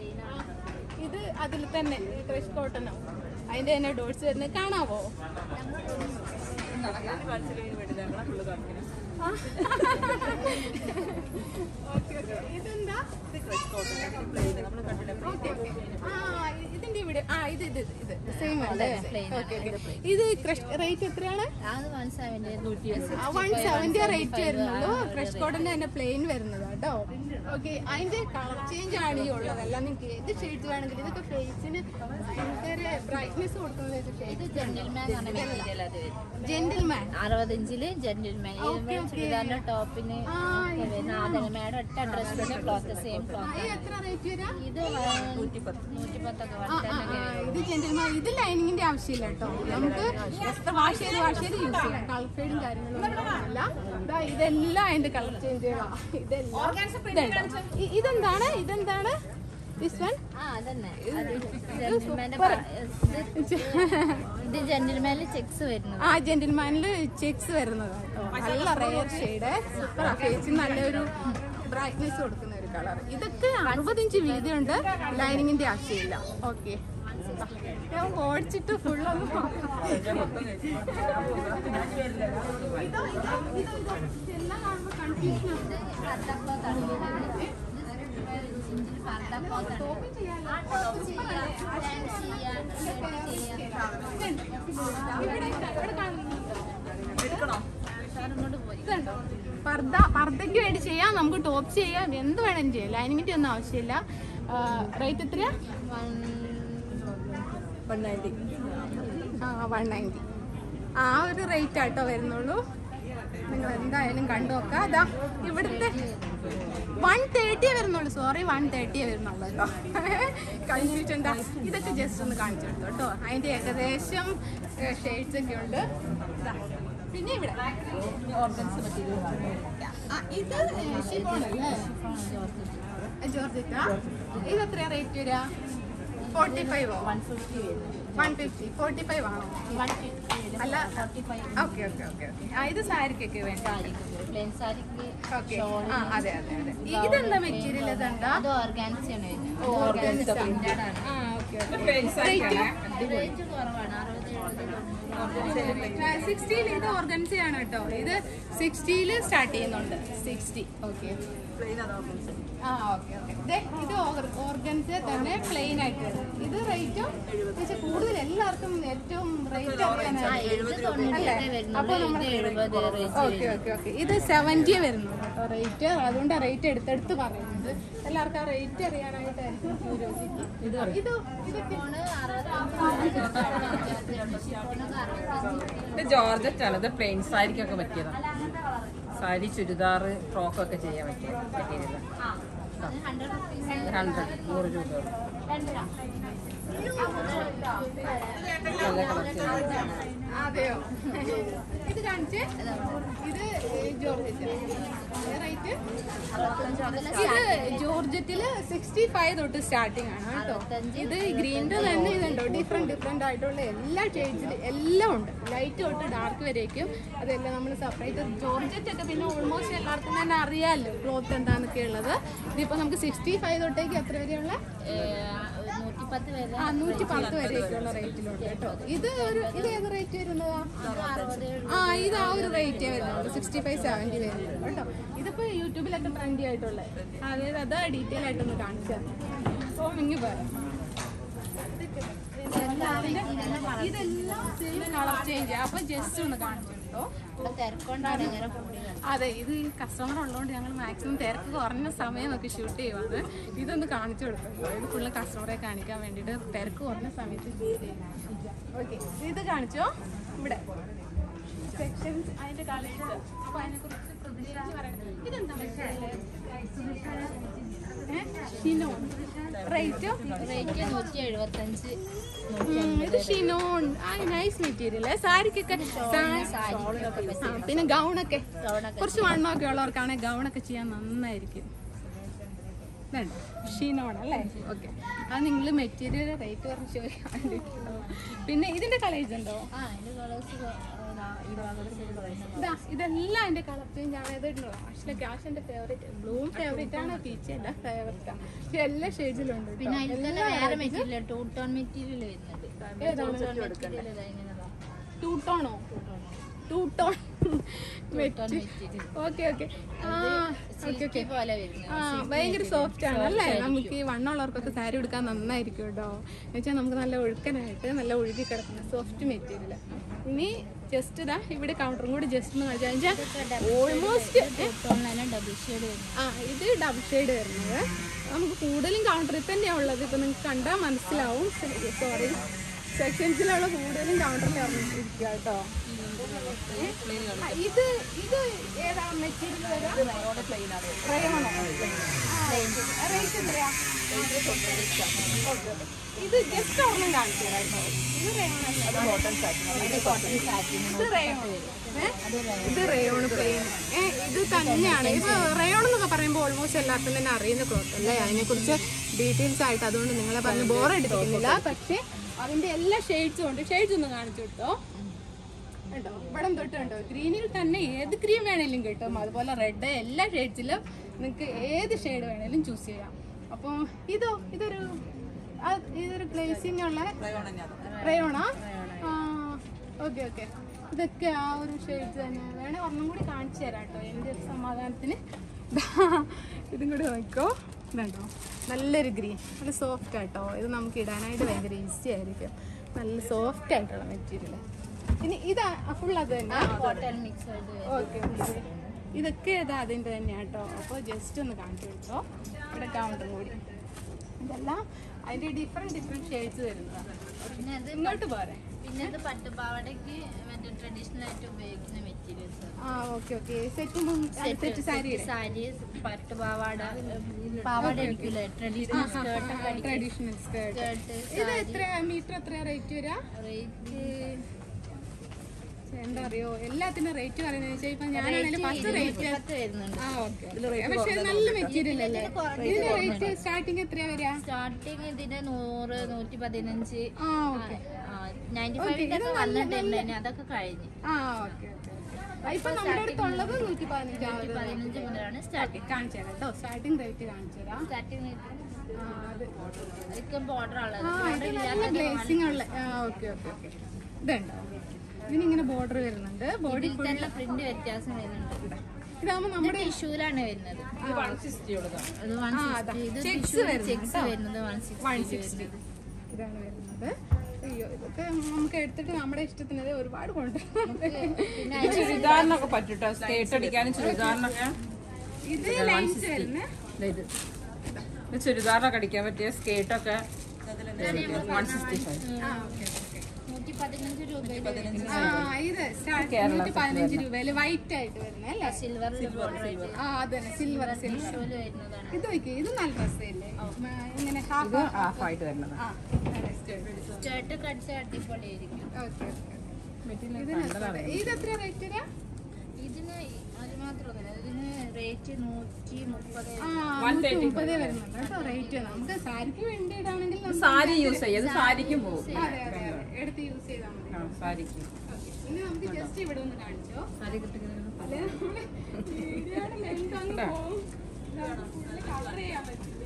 ഇത് അതിൽ തന്നെ ക്രഷ് കോട്ടണോ അതിന്റെ തന്നെ ഡോട്ട്സ് വരുന്നത് കാണാവോ ഞാൻ കാണിച്ചില്ല ഇതിന് വേണ്ടി ഞങ്ങളെ ഫുള്ള് കാണിക്കണം ഓക്കെ ഓക്കെ ഇതെന്താ ഇത് ക്രഷ് കോട്ടൺ പ്ലെയിൻ നമ്മൾ കണ്ടില്ല ഓക്കെ ഓക്കെ ആ ഇതിന്റെ ഇവിടെ ആ ഇത് ഇത് ഇത് സെയിം അല്ലേ plain ആണ്. ഓക്കെ ഓക്കെ ഇത് ക്രഷ് റേറ്റ് എത്രയാണ് അത് one seventy one seventy rate വരുന്നുള്ളൂ ഫ്രഷ് കോട്ടന്റെ തന്നെ പ്ലെയിൻ വരുന്നത് കേട്ടോ ഓക്കെ അതിന്റെ കളർ ചേഞ്ച് ആണ് ഈ ഉള്ളത് അല്ല നിങ്ങൾക്ക് ഏത് ഷെയ്ഡ്സ് വേണമെങ്കിലും ഇതൊക്കെ ഫേസിന് ഭയങ്കര ബ്രൈറ്റ്നെസ് കൊടുക്കുന്നത് ഇത് ജെന്റിൽമാൻ ആണ് മെറ്റീരിയൽ അത് വരും ജെന്റിൽമാൻ അറുപത് ഇഞ്ചില് ജെന്റിൽമാൻ ചുരിദാറിന്റെ ടോപ്പിന് ആദനമയുടെ ഒറ്റ ഡ്രസ്സിന് ക്ലോത്ത് സെയിം ക്ലോത്ത് എത്ര റേറ്റ് വരാം ഇത് നൂറ്റി പത്തൊക്കെ ആ, ആ, ആ, ഇത് ജെന്റിൽമാൻ ഇത് ലൈനിങ്ങിന്റെ ആവശ്യമില്ല കേട്ടോ നമുക്ക് വാഷ് ചെയ്ത് വാഷ് ചെയ്ത് യൂസ് ചെയ്യാം കളർ ഫെയ്ഡും കാര്യങ്ങളൊന്നും അല്ല ദാ ഇതെല്ലാം അതിന്റെ കളർ ചേഞ്ചുകളാ ഇതെല്ലാം ഇതുണ്ടോ? ഇ- ഇതെന്താണ് ഇതെന്താണ് ദിസ് വൺ ആ അതന്നെ ജെന്റിൽമാന്റെ ഇത് ജെന്റിൽമാനിൽ ചെക്സ് വരുന്നത് ആ ജെന്റിൽമാനിൽ ചെക്സ് വരുന്നത് കേട്ടോ നല്ല റെയർ ഷെയ്ഡ് സൂപ്പർ ഫേസിൽ നല്ലൊരു ബ്രൈറ്റ്നെസ് കൊടുക്കുന്ന ഒരു കളർ ഇതൊക്കെ അറുപത് ഇഞ്ച് വീതിയുണ്ട് ലൈനിങ്ങിന്റെ ആവശ്യമില്ല ഓക്കെ ഞാൻ ഓടിച്ചിട്ട് ഫുള്ളൊന്നും ഇതുണ്ടോ പർദ്ദ പർദ്ദയ്ക്ക് വേണ്ടി ചെയ്യാം നമുക്ക് ടോപ്പ് ചെയ്യാം എന്ത് വേണമെങ്കിലും ചെയ്യാം ലൈനിങ്ങിന്റെ ഒന്നും ആവശ്യമില്ല റേറ്റ് എത്രയാ വൺ നയൻറ്റി ആ വൺ നയൻറ്റി ആ ഒരു റേറ്റ് ആട്ടോ വരുന്നുള്ളൂ നിങ്ങൾ എന്തായാലും കണ്ടു നോക്കാം അതാ ഇവിടുത്തെ വൺ തേർട്ടിയേ വരുന്നുള്ളൂ സോറി വൺ തേർട്ടിയേ വരുന്നുള്ളൂ കേട്ടോ കഴിഞ്ഞിട്ട് എന്താ ഇതൊക്കെ ജസ്റ്റ് ഒന്ന് കാണിച്ചു കൊടുത്തു കേട്ടോ അതിൻ്റെ ഏകദേശം ഷെയ്ഡ്സ് ഒക്കെ ഉണ്ട് ഇതാ. പിന്നെ ഇവിടെ ഓർഗൻസ് മെറ്റീരിയൽ ആ, ഇത് ഷിഫോൺ അല്ലേ ജോർജിറ്റ ഇത് എത്രയാ റേറ്റ് വരിക ഫോർട്ടി ഫൈവോ വൺ ഫിഫ്റ്റി വരുന്നത് വൺ ഫിഫ്റ്റി ഫോർട്ടി ഫൈവ് ആണോ വൺ ഫിഫ്റ്റി അല്ല forty five okay okay okay okay ആ ഇത് സാരിക്കൊക്കെ വേണ്ട സാരിക്ക് പ്ലെയിൻ സാരിക്ക് ഓക്കെ ഷോൾ ആ അതെ അതെ അതെ ഈ- ഇതെന്താ മെറ്റീരിയൽ ഇതെന്താ അത് ഓർഗാൻസിയാണ് ഓ, organza. പ്രിന്റഡ് ആണ് ആ ഓക്കെ പ്ലെയിൻസ് റേറ്റ് കുറവാണ് അറുപത് എഴുപത് സിക്സ്റ്റിയിൽ ഇത് ഓർഗൻസയാണ് കേട്ടോ ഇത് സിക്സ്റ്റിയിൽ സ്റ്റാർട്ട് ചെയ്യുന്നുണ്ട് സിക്സ്റ്റി ഓക്കെ പ്ലെയിൻ ആണ് ഓർഗൻസ് ആ ഓക്കെ ഓക്കെ ഇത് ഓർഗൻസ് തന്നെ പ്ലെയിൻ ആയിട്ട് വരും. ഇത് റേറ്റും പക്ഷെ കൂടുതൽ എല്ലാവർക്കും ഏറ്റവും റേറ്റ് ആ എഴുപത് തൊണ്ണൂറ്റൊക്കെ അപ്പൊ വരുന്നുള്ളൂ നമ്മൾ ഇത് എഴുപത് റേറ്റ് ഓക്കെ ഓക്കെ ഓക്കെ ഇത് സെവൻറ്റി വരുന്നുള്ളൂ കേട്ടോ റേറ്റ് അതുകൊണ്ട് ആ റേറ്റ് എടുത്തെടുത്ത് പറയുന്നത് എല്ലാവർക്കും ആ റേറ്റ് അറിയാനായിട്ടായിരിക്കും ക്യൂരിയോസിറ്റി ഇത് ഇത് ഇതൊക്കെ ഇത് ജോർജറ്റ് ആണ് ഇത് പ്ലെയിൻ സാരിക്കൊക്കെ പറ്റിയതാണ് സാരി ചുരിദാർ ഫ്രോക്കൊക്കെ ചെയ്യാൻ പറ്റിയ മെറ്റീരിയൽ ഹൺഡ്രഡ് റുപ്പീസ് ഹൺഡ്രഡ് നൂറ് രൂപ നല്ല കളക്ഷൻ അതെയോ ഇത് കാണിച്ചേ ഇത് ജോർജറ്റ് റേറ്റ് ഇത് ജോർജറ്റില് സിക്സ്റ്റി ഫൈവ് തൊട്ട് സ്റ്റാർട്ടിംഗ് ആണ് കേട്ടോ ഇത് ഗ്രീനിന്റെ തന്നെ ഇതുണ്ടോ ഡിഫറെന്റ് ഡിഫറെന്റ് ആയിട്ടുള്ള എല്ലാ ഷെയ്ഡ്സിൽ എല്ലാം ഉണ്ട് ലൈറ്റ് തൊട്ട് ഡാർക്ക് വരേക്കും അതെല്ലാം നമ്മൾ സെപ്പറേറ്റ് ജോർജറ്റ് ഒക്കെ പിന്നെ ഓൾമോസ്റ്റ് എല്ലാവർക്കും തന്നെ അറിയാമല്ലോ ക്ലോത്ത് എന്താന്നൊക്കെ ഉള്ളത് ഇതിപ്പോ നമുക്ക് സിക്സ്റ്റി ഫൈവ് തൊട്ടേക്ക് എത്ര വരെയുള്ള നൂറ്റിപ്പത്ത് വരെ ആ നൂറ്റി പത്ത് വരെയൊക്കെയുള്ള റേറ്റിലുണ്ട് കേട്ടോ ഇത് ഒരു ഇത് ഏത് റേറ്റ് വരുന്നതാ ആ ഇത് ആ ഒരു റേറ്റേ വരുന്നുള്ളൂ സിക്സ്റ്റി ഫൈവ് സെവൻറ്റി വരുന്നുള്ളൂ കേട്ടോ ഇതിപ്പോ യൂട്യൂബിലൊക്കെ ട്രെൻഡി ആയിട്ടുള്ള അതായത് അത് ഡീറ്റെയിൽ ആയിട്ടൊന്ന് കാണിച്ചു തരാം ഓ ഇങ്ങ് പറയാം ഇതെല്ലാം സെയിം കളർ ചേഞ്ച് അപ്പൊ ജസ്റ്റ് ഒന്ന് കാണിച്ചു കേട്ടോ ഇവിടെ തിരക്കൊണ്ടാണ് ഇങ്ങനെ കൂടിയത് അതെ ഇത് ഈ കസ്റ്റമർ ഉള്ളതുകൊണ്ട് ഞങ്ങൾ മാക്സിമം തിരക്ക് കുറഞ്ഞ സമയമൊക്കെ ഷൂട്ട് ചെയ്യുവാണ് ഇതൊന്ന് കാണിച്ചു കൊടുക്കും ഇത് ഫുള്ള് കസ്റ്റമറെ കാണിക്കാൻ വേണ്ടിയിട്ട് തിരക്ക് കുറഞ്ഞ സമയത്ത് ഷൂട്ട് ചെയ്യും ഓക്കെ ഇത് കാണിച്ചോ ഇവിടെ സെക്ഷൻസ് അതിന്റെ കളേഴ്സ് അപ്പൊ അതിനെ കുറിച്ച് പ്രതീക്ഷിച്ച് പറയണം ഇതെന്താ ഷിനോൺ റേറ്റോ റേറ്റ് നൂറ്റി എഴുപത്തഞ്ച് ഇത് ഷിനോൺ ആ നൈസ് മെറ്റീരിയൽ സാരിക്കൊക്കെ സാരിക്കൊക്കെ ആ, പിന്നെ ഗൗണൊക്കെ ഗൗണൊക്കെ കുറച്ച് വണ്ണമൊക്കെ ഉള്ളവർക്കാണെങ്കിൽ ഗൗണൊക്കെ ചെയ്യാൻ നന്നായിരിക്കും ഇതുണ്ട് ഷീനോൺ അല്ലേ ഓക്കെ അത് നിങ്ങൾ മെറ്റീരിയൽ റേറ്റ് കുറച്ച് ചോദിക്കാൻ വേണ്ടിയിട്ടുണ്ടോ പിന്നെ ഇതിന്റെ കളേജ് ഉണ്ടോ ആ അതിന്റെ കളേഴ്സ് ഈ ഭാഗത്ത് പറയുന്നത് ഇതാ ഇതെല്ലാം എൻ്റെ കളർ ചേഞ്ച് ആണ് ഏതായിട്ടുണ്ടോ ആക്ച്വലി ക്യാഷ് എൻ്റെ ഫേവറേറ്റ് ബ്ലൂം ഫേവറേറ്റ് ആണ് പീച്ച് എൻ്റെ ഫേവറേറ്റ് ആണ് പക്ഷെ എല്ലാ ഷെയ്ഡിലും ഉണ്ട് പിന്നെ അതിൽ തന്നെ വേറെ മെറ്റീരിയൽ ടൂ ടോൺ മെറ്റീരിയൽ വരുന്നുണ്ട് ഏതാണ് മെറ്റീരിയൽ ഇങ്ങനെ ടൂ ടോണോ two tone material okay okay ആ ഓക്കെ ഓക്കെ പോലെ വരുന്നത് ആ ഭയങ്കര സോഫ്റ്റ് ആണ് അല്ലേ നമുക്ക് ഈ വണ്ണമുള്ളവർക്കൊക്കെ സാരി എടുക്കാൻ നന്നായിരിക്കും കേട്ടോ എന്നുവെച്ചാൽ നമുക്ക് നല്ല ഒഴുക്കനായിട്ട് നല്ല ഒഴുകി കിടക്കുന്ന സോഫ്റ്റ് മെറ്റീരിയൽ ഇനി ജസ്റ്റ് ഇതാ ഇവിടെ കൗണ്ടറും കൂടി ജസ്റ്റ് ഒന്ന് കാണിച്ചാൽ ഓൾമോസ്റ്റ് ടോൺ തന്നെ ഡബിൾ ഷെയ്ഡ് വരുന്നത് ആ ഇത് ഡബിൾ ഷെയ്ഡ് വരുന്നത് നമുക്ക് കൂടുതലും കൗണ്ടറിൽ തന്നെയാണ് ഉള്ളത് ഇപ്പം നിങ്ങൾക്ക് കണ്ടാൽ മനസ്സിലാവും സോറി സെക്ഷൻസിലുള്ള കൂടുതലും കൗണ്ടറിൽ ഇറങ്ങിയിരിക്കുക കേട്ടോ ആ, ഇത് ഇത് ഏതാ മെറ്റീരിയൽ വരാം റയോണോ റേറ്റ് എത്രയാ Okay. ഇത് ജസ്റ്റ് ഒരെണ്ണം കാണിച്ചു തരാം കേട്ടോ ഇത് റയോൺ ഇത് റയോൺ ഇത് റയോൺ പ്ലെയിൻ ഇത് തന്നെയാണ് ഇത് റയോൺ എന്നൊക്കെ പറയുമ്പോൾ ഓൾമോസ്റ്റ് എല്ലാവർക്കും തന്നെ അറിയുന്ന ക്ലോത്ത് അല്ലേ അതിനെക്കുറിച്ച് ഡീറ്റെയിൽസ് ആയിട്ട് അതുകൊണ്ട് നിങ്ങളെ പറഞ്ഞ് ബോർ അടിപ്പിക്കുന്നില്ല പക്ഷേ അതിന്റെ എല്ലാ ഷെയ്ഡ്സും ഉണ്ട് ഷെയ്ഡ്സ് ഒന്ന് കാണിച്ചു കൊടുത്തോ കേട്ടോ ഇവിടെ തൊട്ട് കണ്ടോ ഗ്രീനിൽ തന്നെ ഏത് ക്രീം വേണേലും കിട്ടും അതുപോലെ റെഡ് എല്ലാ ഷെയ്ഡ്സിലും നിങ്ങൾക്ക് ഏത് ഷെയ്ഡ് വേണേലും ചൂസ് ചെയ്യാം അപ്പോൾ ഇതോ ഇതൊരു ആ, ഇതൊരു ഗ്ലേസിംഗ് ഉള്ള റയോണാ ആ ഓക്കെ ഓക്കെ ഇതൊക്കെ ആ ഒരു ഷെയ്ഡ് തന്നെ വേണേ ഒരെണ്ണം കൂടി കാണിച്ചു തരാം കേട്ടോ എൻ്റെ ഒരു സമാധാനത്തിന് ദാ, ഇതും കൂടി നോക്കോ ഇതുണ്ടോ നല്ലൊരു ഗ്രീൻ നല്ല സോഫ്റ്റ് ആട്ടോ ഇത് നമുക്ക് ഇടാനായിട്ട് ഭയങ്കര ഈസി ആയിരിക്കും നല്ല സോഫ്റ്റ് ആയിട്ടുള്ള മെറ്റീരിയൽ ഇനി ഇതാ ഫുൾ അത് തന്നെ കോട്ടൺ മിക്സ് ചെയ്ത് ഓക്കെ ഓക്കെ ഇതൊക്കെ ഇതാ അതിൻ്റെ തന്നെയാണ് കേട്ടോ അപ്പോൾ ജസ്റ്റ് ഒന്ന് കാണിച്ചു കൊടുത്തോ ഇവിടെ കൗണ്ടറും കൂടി ഇതെല്ലാം അതിൻ്റെ ഡിഫറെൻറ്റ് ഡിഫറെൻറ്റ് ഷെയ്ഡ്സ് വരുന്നതാണ് പിന്നെ അത് ഇങ്ങോട്ട് പോരെ പിന്നെ ഇത് പട്ടുപാവാടയ്ക്ക് മറ്റേ ട്രഡീഷണൽ ആയിട്ട് ഉപയോഗിക്കുന്ന മെറ്റീരിയൽസ് ആ ഓക്കെ ഓക്കെ സെറ്റ് സെറ്റ് സാരിയുടെ സാരി പട്ടുപാവാട പാവാട അടിക്കില്ലേ ട്രഡീഷണൽ സ്കേർട്ട് ഒക്കെ അടിക്കും ട്രഡീഷണൽ സ്കേർട്ട് സ്കേർട്ട് ഇത് എത്ര മീറ്റർ എത്ര റേറ്റ് വരാ റേറ്റ് എന്താ അറിയോ എല്ലാത്തിനും റേറ്റ് പറയുന്നത് വെച്ചാൽ ഇപ്പൊ ഞാനാണെങ്കിലും ഫസ്റ്റ് റേറ്റ് പത്ത് വരുന്നുണ്ട് ആ ഓക്കെ പക്ഷെ നല്ല മെറ്റീരിയൽ അല്ലേ ഇതിന്റെ റേറ്റ് സ്റ്റാർട്ടിങ് എത്രയാ വരിക സ്റ്റാർട്ടിങ് ഇതിന് നൂറ് നൂറ്റി പതിനഞ്ച് ആ ഓക്കെ നയൻറ്റി ഫൈവിലൊക്കെ വന്നിട്ടുണ്ടായിരുന്നു അതൊക്കെ കഴിഞ്ഞ് ആ ഓക്കെ ഇപ്പൊ നമ്മുടെ അടുത്തുള്ളത് നൂറ്റി പതിനഞ്ചാണ് പതിനഞ്ച് മുതലാണ് സ്റ്റാർട്ടിങ് കാണിച്ചു തരാം കേട്ടോ സ്റ്റാർട്ടിങ് റേറ്റ് കാണിച്ചു തരാം സ്റ്റാർട്ടിങ് ആ, അത് അതൊക്കെ ബോർഡർ ഉള്ളത് ആ ബോർഡർ ഇത് നല്ല ഇല്ലാത്ത ഗ്ലേസിംഗ് ഉള്ള ആ ഓക്കെ ഓക്കെ ഓക്കെ ഇതുണ്ടോ ഇതിനിങ്ങനെ ബോർഡർ വരുന്നുണ്ട് ബോഡി ഇതിൽ തന്നെ പ്രിന്റ് വ്യത്യാസം വരുന്നുണ്ട് ഇതാകുമ്പോ ഇത് നമ്മുടെ ടിഷ്യൂലാണ് വരുന്നത് ഇത് വൺ സിക്സ്റ്റി ഉള്ളതാണ് അത് വൺ ആ, അതാ. സിക്സ്റ്റി ഇത് Checks ടിഷ്യൂ വരുന്നത് ചെക്സ് കേട്ടോ. വരുന്നത് വൺ വൺ സിക്സ്റ്റി സിക്സ്റ്റി ഇതാണ് വരുന്നത് അയ്യോ ഇതൊക്കെ നമുക്ക് എടുത്തിട്ട് നമ്മുടെ ഇഷ്ടത്തിന് ഇത് ഒരുപാട് കൊണ്ടുവരുന്നുണ്ട് പിന്നെ ഇത് ചുരിദാറിനൊക്കെ പറ്റൂട്ടോ സ്കേർട്ട് അടിക്കാനും ചുരിദാറിനൊക്കെ ഇത് ലൈൻസ് വരുന്നത് ദേ ഇത് ഇത് ചുരിദാറിനൊക്കെ അടിക്കാൻ പറ്റിയ സ്കേർട്ടൊക്കെ വൺ സിക്സ്റ്റി ഫൈവ് ആ ഓക്കെ ഓക്കെ നൂറ്റി പതിനഞ്ച് രൂപയിൽ ആ ഇത് സ്റ്റാർട്ട് നൂറ്റി പതിനഞ്ച് രൂപയില് വൈറ്റ് ആയിട്ട് വരുന്നത് അല്ലേ സിൽവറിൽ ബോർഡർ ആയിട്ട് ആ അതന്നെ സിൽവർ സിൽവർ ടിഷ്യൂല് വരുന്നതാണ് ഇത് നോക്കി ഇത് നല്ല ഡ്രസ്സല്ലേ ഇങ്ങനെ ഇത് ഹാഫ് ഹാഫ് ആയിട്ട് വരുന്നത് ആ സ്കേർട്ട് കടിച്ച അടിപൊളിയായിരിക്കും ഓക്കെ ഇത് എത്ര റേറ്റ് വരാ ഇതിന് അത് മാത്രമല്ല ഇതിന് റേറ്റ് നൂറ്റി മുപ്പത് ആ നൂറ്റി മുപ്പതേ വരുന്നുണ്ട് കേട്ടോ റേറ്റ് നമുക്ക് സാരിക്ക് വേണ്ടിയിട്ടാണെങ്കിൽ നമുക്ക് സാരി യൂസ് ചെയ്യും അത് സാരിക്കും പോകും അതെ അതെ അതെ എടുത്ത് യൂസ് ചെയ്താൽ മതി ആ സാരിക്ക് Okay. ഇനി നമുക്ക് ജസ്റ്റ് ഇവിടെ ഒന്ന് കാണിച്ചോ സാരി കിട്ടുന്നത് അല്ലെ നമ്മള് വീഡിയോയുടെ length അങ്ങ് പോവും. ഇതാണ് full cover ചെയ്യാൻ പറ്റില്ല.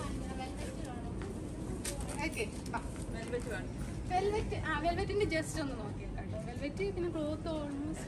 Okay, വാ. വെൽവെറ്റ് ആ വെൽവെറ്റിന്റെ ജസ്റ്റ് ഒന്ന് നോക്കിയേക്കാം കേട്ടോ വെൽവെറ്റ് പിന്നെ ക്ലോത്ത് ഓൾമോസ്റ്റ്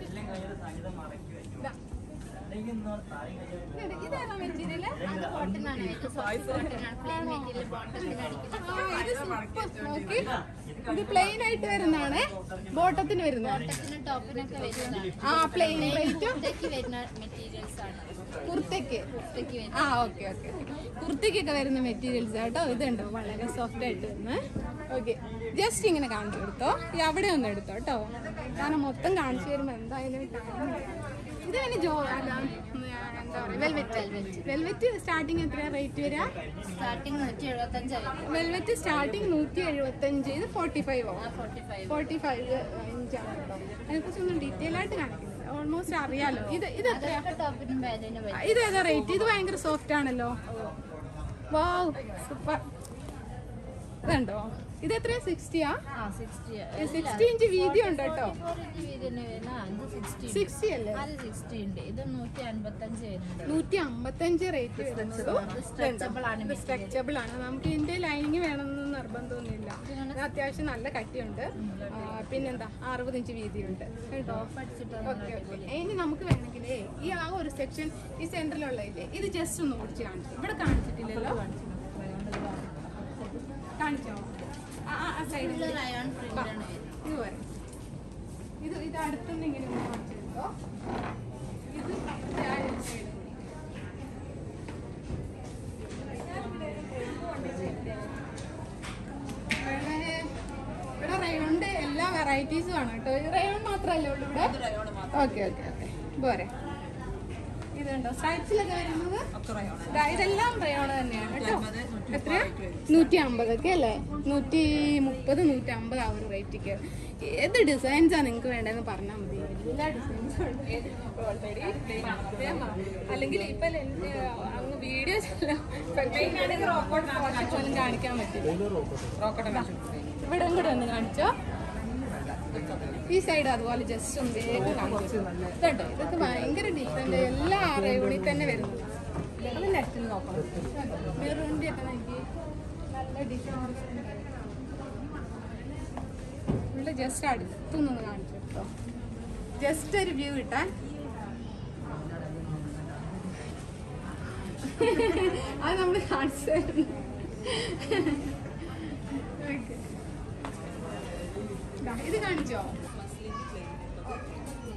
ഇതേതാ മെറ്റീരിയൽ അത് കോട്ടൺ ആണ് ഇത് സോഫ്റ്റ് കോട്ടൺ ആണ് പ്ലെയിൻ മെറ്റീരിയൽ ബോട്ടത്തിന് അടിക്കുന്നത് നോക്കി ഇത് പ്ലെയിൻ ആയിട്ട് വരുന്നതാണ് ബോട്ടത്തിന് വരുന്നത് ബോട്ടത്തിന് ടോപ്പിനൊക്കെ വരുന്നതാണ് ആ പ്ലെയിൻ റേറ്റും കുർത്തയ്ക്ക് വരുന്ന മെറ്റീരിയൽസ് ആണ് കുർത്തയ്ക്ക് കുർത്തയ്ക്ക് വരുന്ന ആ ഓക്കെ ഓക്കെ കുർത്തിക്കൊക്കെ വരുന്ന മെറ്റീരിയൽസ് കേട്ടോ ഇതുണ്ട് വളരെ സോഫ്റ്റ് ആയിട്ട് വരുന്നത് ഓക്കെ ജസ്റ്റ് ഇങ്ങനെ കാണിച്ചു കൊടുത്തോ ഈ അവിടെ ഒന്ന് എടുത്തോ കേട്ടോ കാരണം മൊത്തം കാണിച്ചു വരുമ്പോൾ എന്തായാലും time ഇല്ല. ഇത് പിന്നെ ജോ അല്ല ഉം, എന്താ പറയുക വെൽവെറ്റ് വെൽവെറ്റ് സ്റ്റാർട്ടിങ് എത്രയാ റേറ്റ് വരിക സ്റ്റാർട്ടിങ് നൂറ്റി എഴുപത്തഞ്ച് വരുന്നത് വെൽവെറ്റ് സ്റ്റാർട്ടിങ് നൂറ്റി എഴുപത്തഞ്ച് ഇത് forty five forty five forty five ഇഞ്ചാണ് കേട്ടോ അതിനെക്കുറിച്ചൊന്നും ഡീറ്റെയിൽ ആയിട്ട് കാണിക്കുന്നില്ല ഓൾമോസ്റ്റ് അറിയാലോ ഇത് ഇത് എത്രയാ അതൊക്കെ ടോപ്പിനും പാൻറ്റിനും വരും ഇത് ഏതാ റേറ്റ് ഇത് ഭയങ്കര സോഫ്റ്റ് ആണല്ലോ വാവ് സൂപ്പർ ഇതുണ്ടോ ഇത് എത്രയാ സിക്സ്റ്റിയാ ആ സിക്സ്റ്റി സിക്സ്റ്റി ഇഞ്ച് വീതി ഉണ്ട് കേട്ടോ ഫോർ ഇഞ്ച് വീതിന് വരുന്ന അത് സിക്സ്റ്റി സിക്സ്റ്റി അല്ലേ അത് സിക്സ്റ്റി ഉണ്ട് ഇത് നൂറ്റി അൻപത്തഞ്ച് വരുന്നുണ്ട് നൂറ്റി അമ്പത്തഞ്ച് റേറ്റ് stretchable ആണ് സ്ട്രെച്ചബിൾ ആണ് നമുക്ക് ഇതിന്റെ ലൈനിങ് വേണമെന്ന് നിർബന്ധമൊന്നുമില്ല ഇത് അത്യാവശ്യം നല്ല കട്ടിയുണ്ട് ആ, പിന്നെന്താ അറുപത് ഇഞ്ച് വീതിയുണ്ട് കേട്ടോ ഓക്കെ ഓക്കെ ഇനി നമുക്ക് വേണമെങ്കിലേ ഈ ആ ഒരു സെക്ഷൻ ഈ സെന്ററിലുള്ളതില്ലേ ഇത് ജസ്റ്റ് ഒന്ന് ഓടിച്ച് കാണിച്ചു ഇവിടെ കാണിച്ചിട്ടില്ലല്ലോ കാണിച്ചോ ആ ആ, ആ സൈഡിൽ റയോൺ പ്രിന്റ് ആണ് വരുന്നത് ഇത് പോരെ ഇത് ഇത് അടുത്തുനിന്ന് ഇങ്ങനെ ഒന്ന് കാണിച്ചെടുത്തോ ഇത് താഴെ side കൂടി. ഇവിടെ ഇവിടെ റയോണിന്റെ എല്ലാ വെറൈറ്റീസും ആണ് കേട്ടോ ഈ റയോൺ മാത്രമല്ലേ ഉള്ളൂ ഇവിടെ ഓക്കെ ഓക്കെ ഓക്കെ പോരെ ഇതുണ്ടോ സ്ട്രൈപ്സിലൊക്കെ വരുന്നത് ദാ ഇതെല്ലാം റയോൺ തന്നെയാണ് കേട്ടോ എത്രയാ നൂറ്റി അമ്പതൊക്കെ അല്ലേ നൂറ്റി മുപ്പത് നൂറ്റി അമ്പത് ആ ഒരു റേറ്റിക്ക് ഏത് ഡിസൈൻസാണ് നിങ്ങൾക്ക് വേണ്ടതെന്ന് പറഞ്ഞാൽ മതി എല്ലാ ഡിസൈൻസും ഉണ്ട് ഓൾറെഡി അല്ലെങ്കിൽ ഇപ്പൊ ലെ- അങ്ങ് വീഡിയോസ് പോലും കാണിക്കാൻ പറ്റില്ല ഇവിടെ കൂടെ ഒന്ന് കാണിച്ചോ ഈ സൈഡ് അതുപോലെ ജസ്റ്റ് ഒന്ന് വേഗം കാണിച്ചു ഇതുണ്ടോ ഇതൊക്കെ ഭയങ്കര ഡിഫറെന്റ് എല്ലാ റേവണിൽ തന്നെ വരുന്നത് അത് നെറ്റിൽ നോക്കണം മെറൂണിന്റെ ഒക്കെ നോക്കി നല്ല ഡിഫറൻസ് ഇവിടെ ജസ്റ്റ് അടുത്തൊന്ന് കാണിച്ചു കേട്ടോ ജസ്റ്റ് ഒരു വ്യൂ കിട്ടാൻ അത് നമ്മൾ കാണിച്ചു തരുന്നു Okay. ദാ, ഇത് കാണിച്ചോ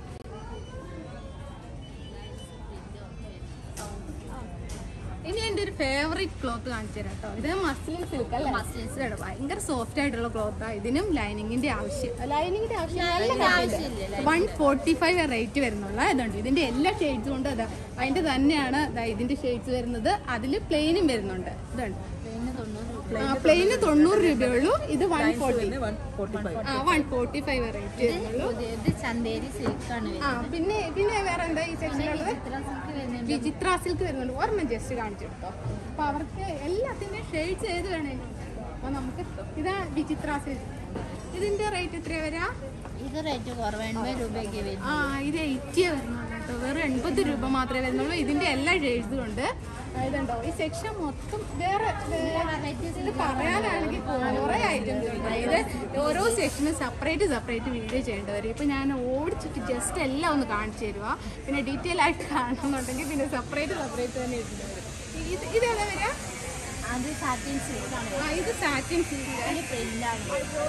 ഇനി എൻ്റെ ഒരു ഫേവറേറ്റ് ക്ലോത്ത് കാണിച്ചു തരാം കേട്ടോ ഇത് മസ്ലിൻ സിൽക്ക് അല്ലേ ഇതാണ് ഭയങ്കര സോഫ്റ്റ് ആയിട്ടുള്ള ക്ലോത്താണ് ഇതിനും ലൈനിങ്ങിന്റെ ആവശ്യം ലൈനിങ്ങിന്റെ ആവശ്യം വൺ ഫോർട്ടി ഫൈവ് റേറ്റ് വരുന്നുള്ള ഇതുണ്ട് ഇതിന്റെ എല്ലാ ഷെയ്ഡ്സും ഉണ്ട് അതാ അതിന്റെ തന്നെയാണ് ദാ ഇതിന്റെ ഷെയ്ഡ്സ് വരുന്നത് അതിൽ പ്ലെയിനും വരുന്നുണ്ട് ഇതുണ്ട് പ്ലെയിന് തൊണ്ണൂറ് രൂപയുള്ളൂ ഇത് വൺ ഫോർട്ടി ആ വൺ ഫോർട്ടി ഫൈവ് റേറ്റ് വരുന്നുള്ളൂ ഇത് ചന്തേരി സിൽക്കാണ് ആ പിന്നെ പിന്നെ വേറെ എന്താ ഈ സെക്ഷനുള്ളത് ചിത്ര സിൽക്ക് വരുന്നുണ്ട് വിചിത്ര സിൽക്ക് വരുന്നുണ്ട് ഒരെണ്ണം ജസ്റ്റ് കാണിച്ചു കൊടുത്തോ അപ്പൊ അവർക്ക് എല്ലാത്തിന്റെ ഷെയ്ഡ്സ് ഏത് വേണേലും അപ്പൊ നമുക്ക് ഇതാ വിചിത്ര സിൽക്ക് ഇതിന്റെ റേറ്റ് എത്രയാ വരാ ഇത് റേറ്റ് കുറവ് എൺപത് രൂപയ്ക്ക് വരും ആ ഇത് എയ്റ്റിയേ വരുന്നുള്ളൂ കേട്ടോ വെറും എൺപത് രൂപ മാത്രമേ വരുന്നുള്ളൂ ഇതിന്റെ എല്ലാ ഷെയ്ഡ്സും ഉണ്ട് ആ, ഇതുണ്ടോ ഈ സെക്ഷൻ മൊത്തം വേറെ ഇത് പറയാനാണെങ്കിൽ കുറേ ഐറ്റംസ് ഉണ്ട് ഇത് ഓരോ സെക്ഷനും സെപ്പറേറ്റ് സെപ്പറേറ്റ് വീഡിയോ ചെയ്യേണ്ടി വരും ഇപ്പൊ ഞാൻ ഓടിച്ചിട്ട് ജസ്റ്റ് എല്ലാം ഒന്ന് കാണിച്ചു തരുക പിന്നെ ഡീറ്റെയിൽ ആയിട്ട് കാണണമെന്നുണ്ടെങ്കിൽ പിന്നെ സെപ്പറേറ്റ് സെപ്പറേറ്റ് തന്നെ ഇട്ടിട്ട് വരും ഇത് ഇതേതാ വരിക അത് സാറ്റിൻ സിൽക്കാണ് ആ ഇത് സാറ്റിൻ സിൽക്ക് ഇത് പ്രിന്റാണ്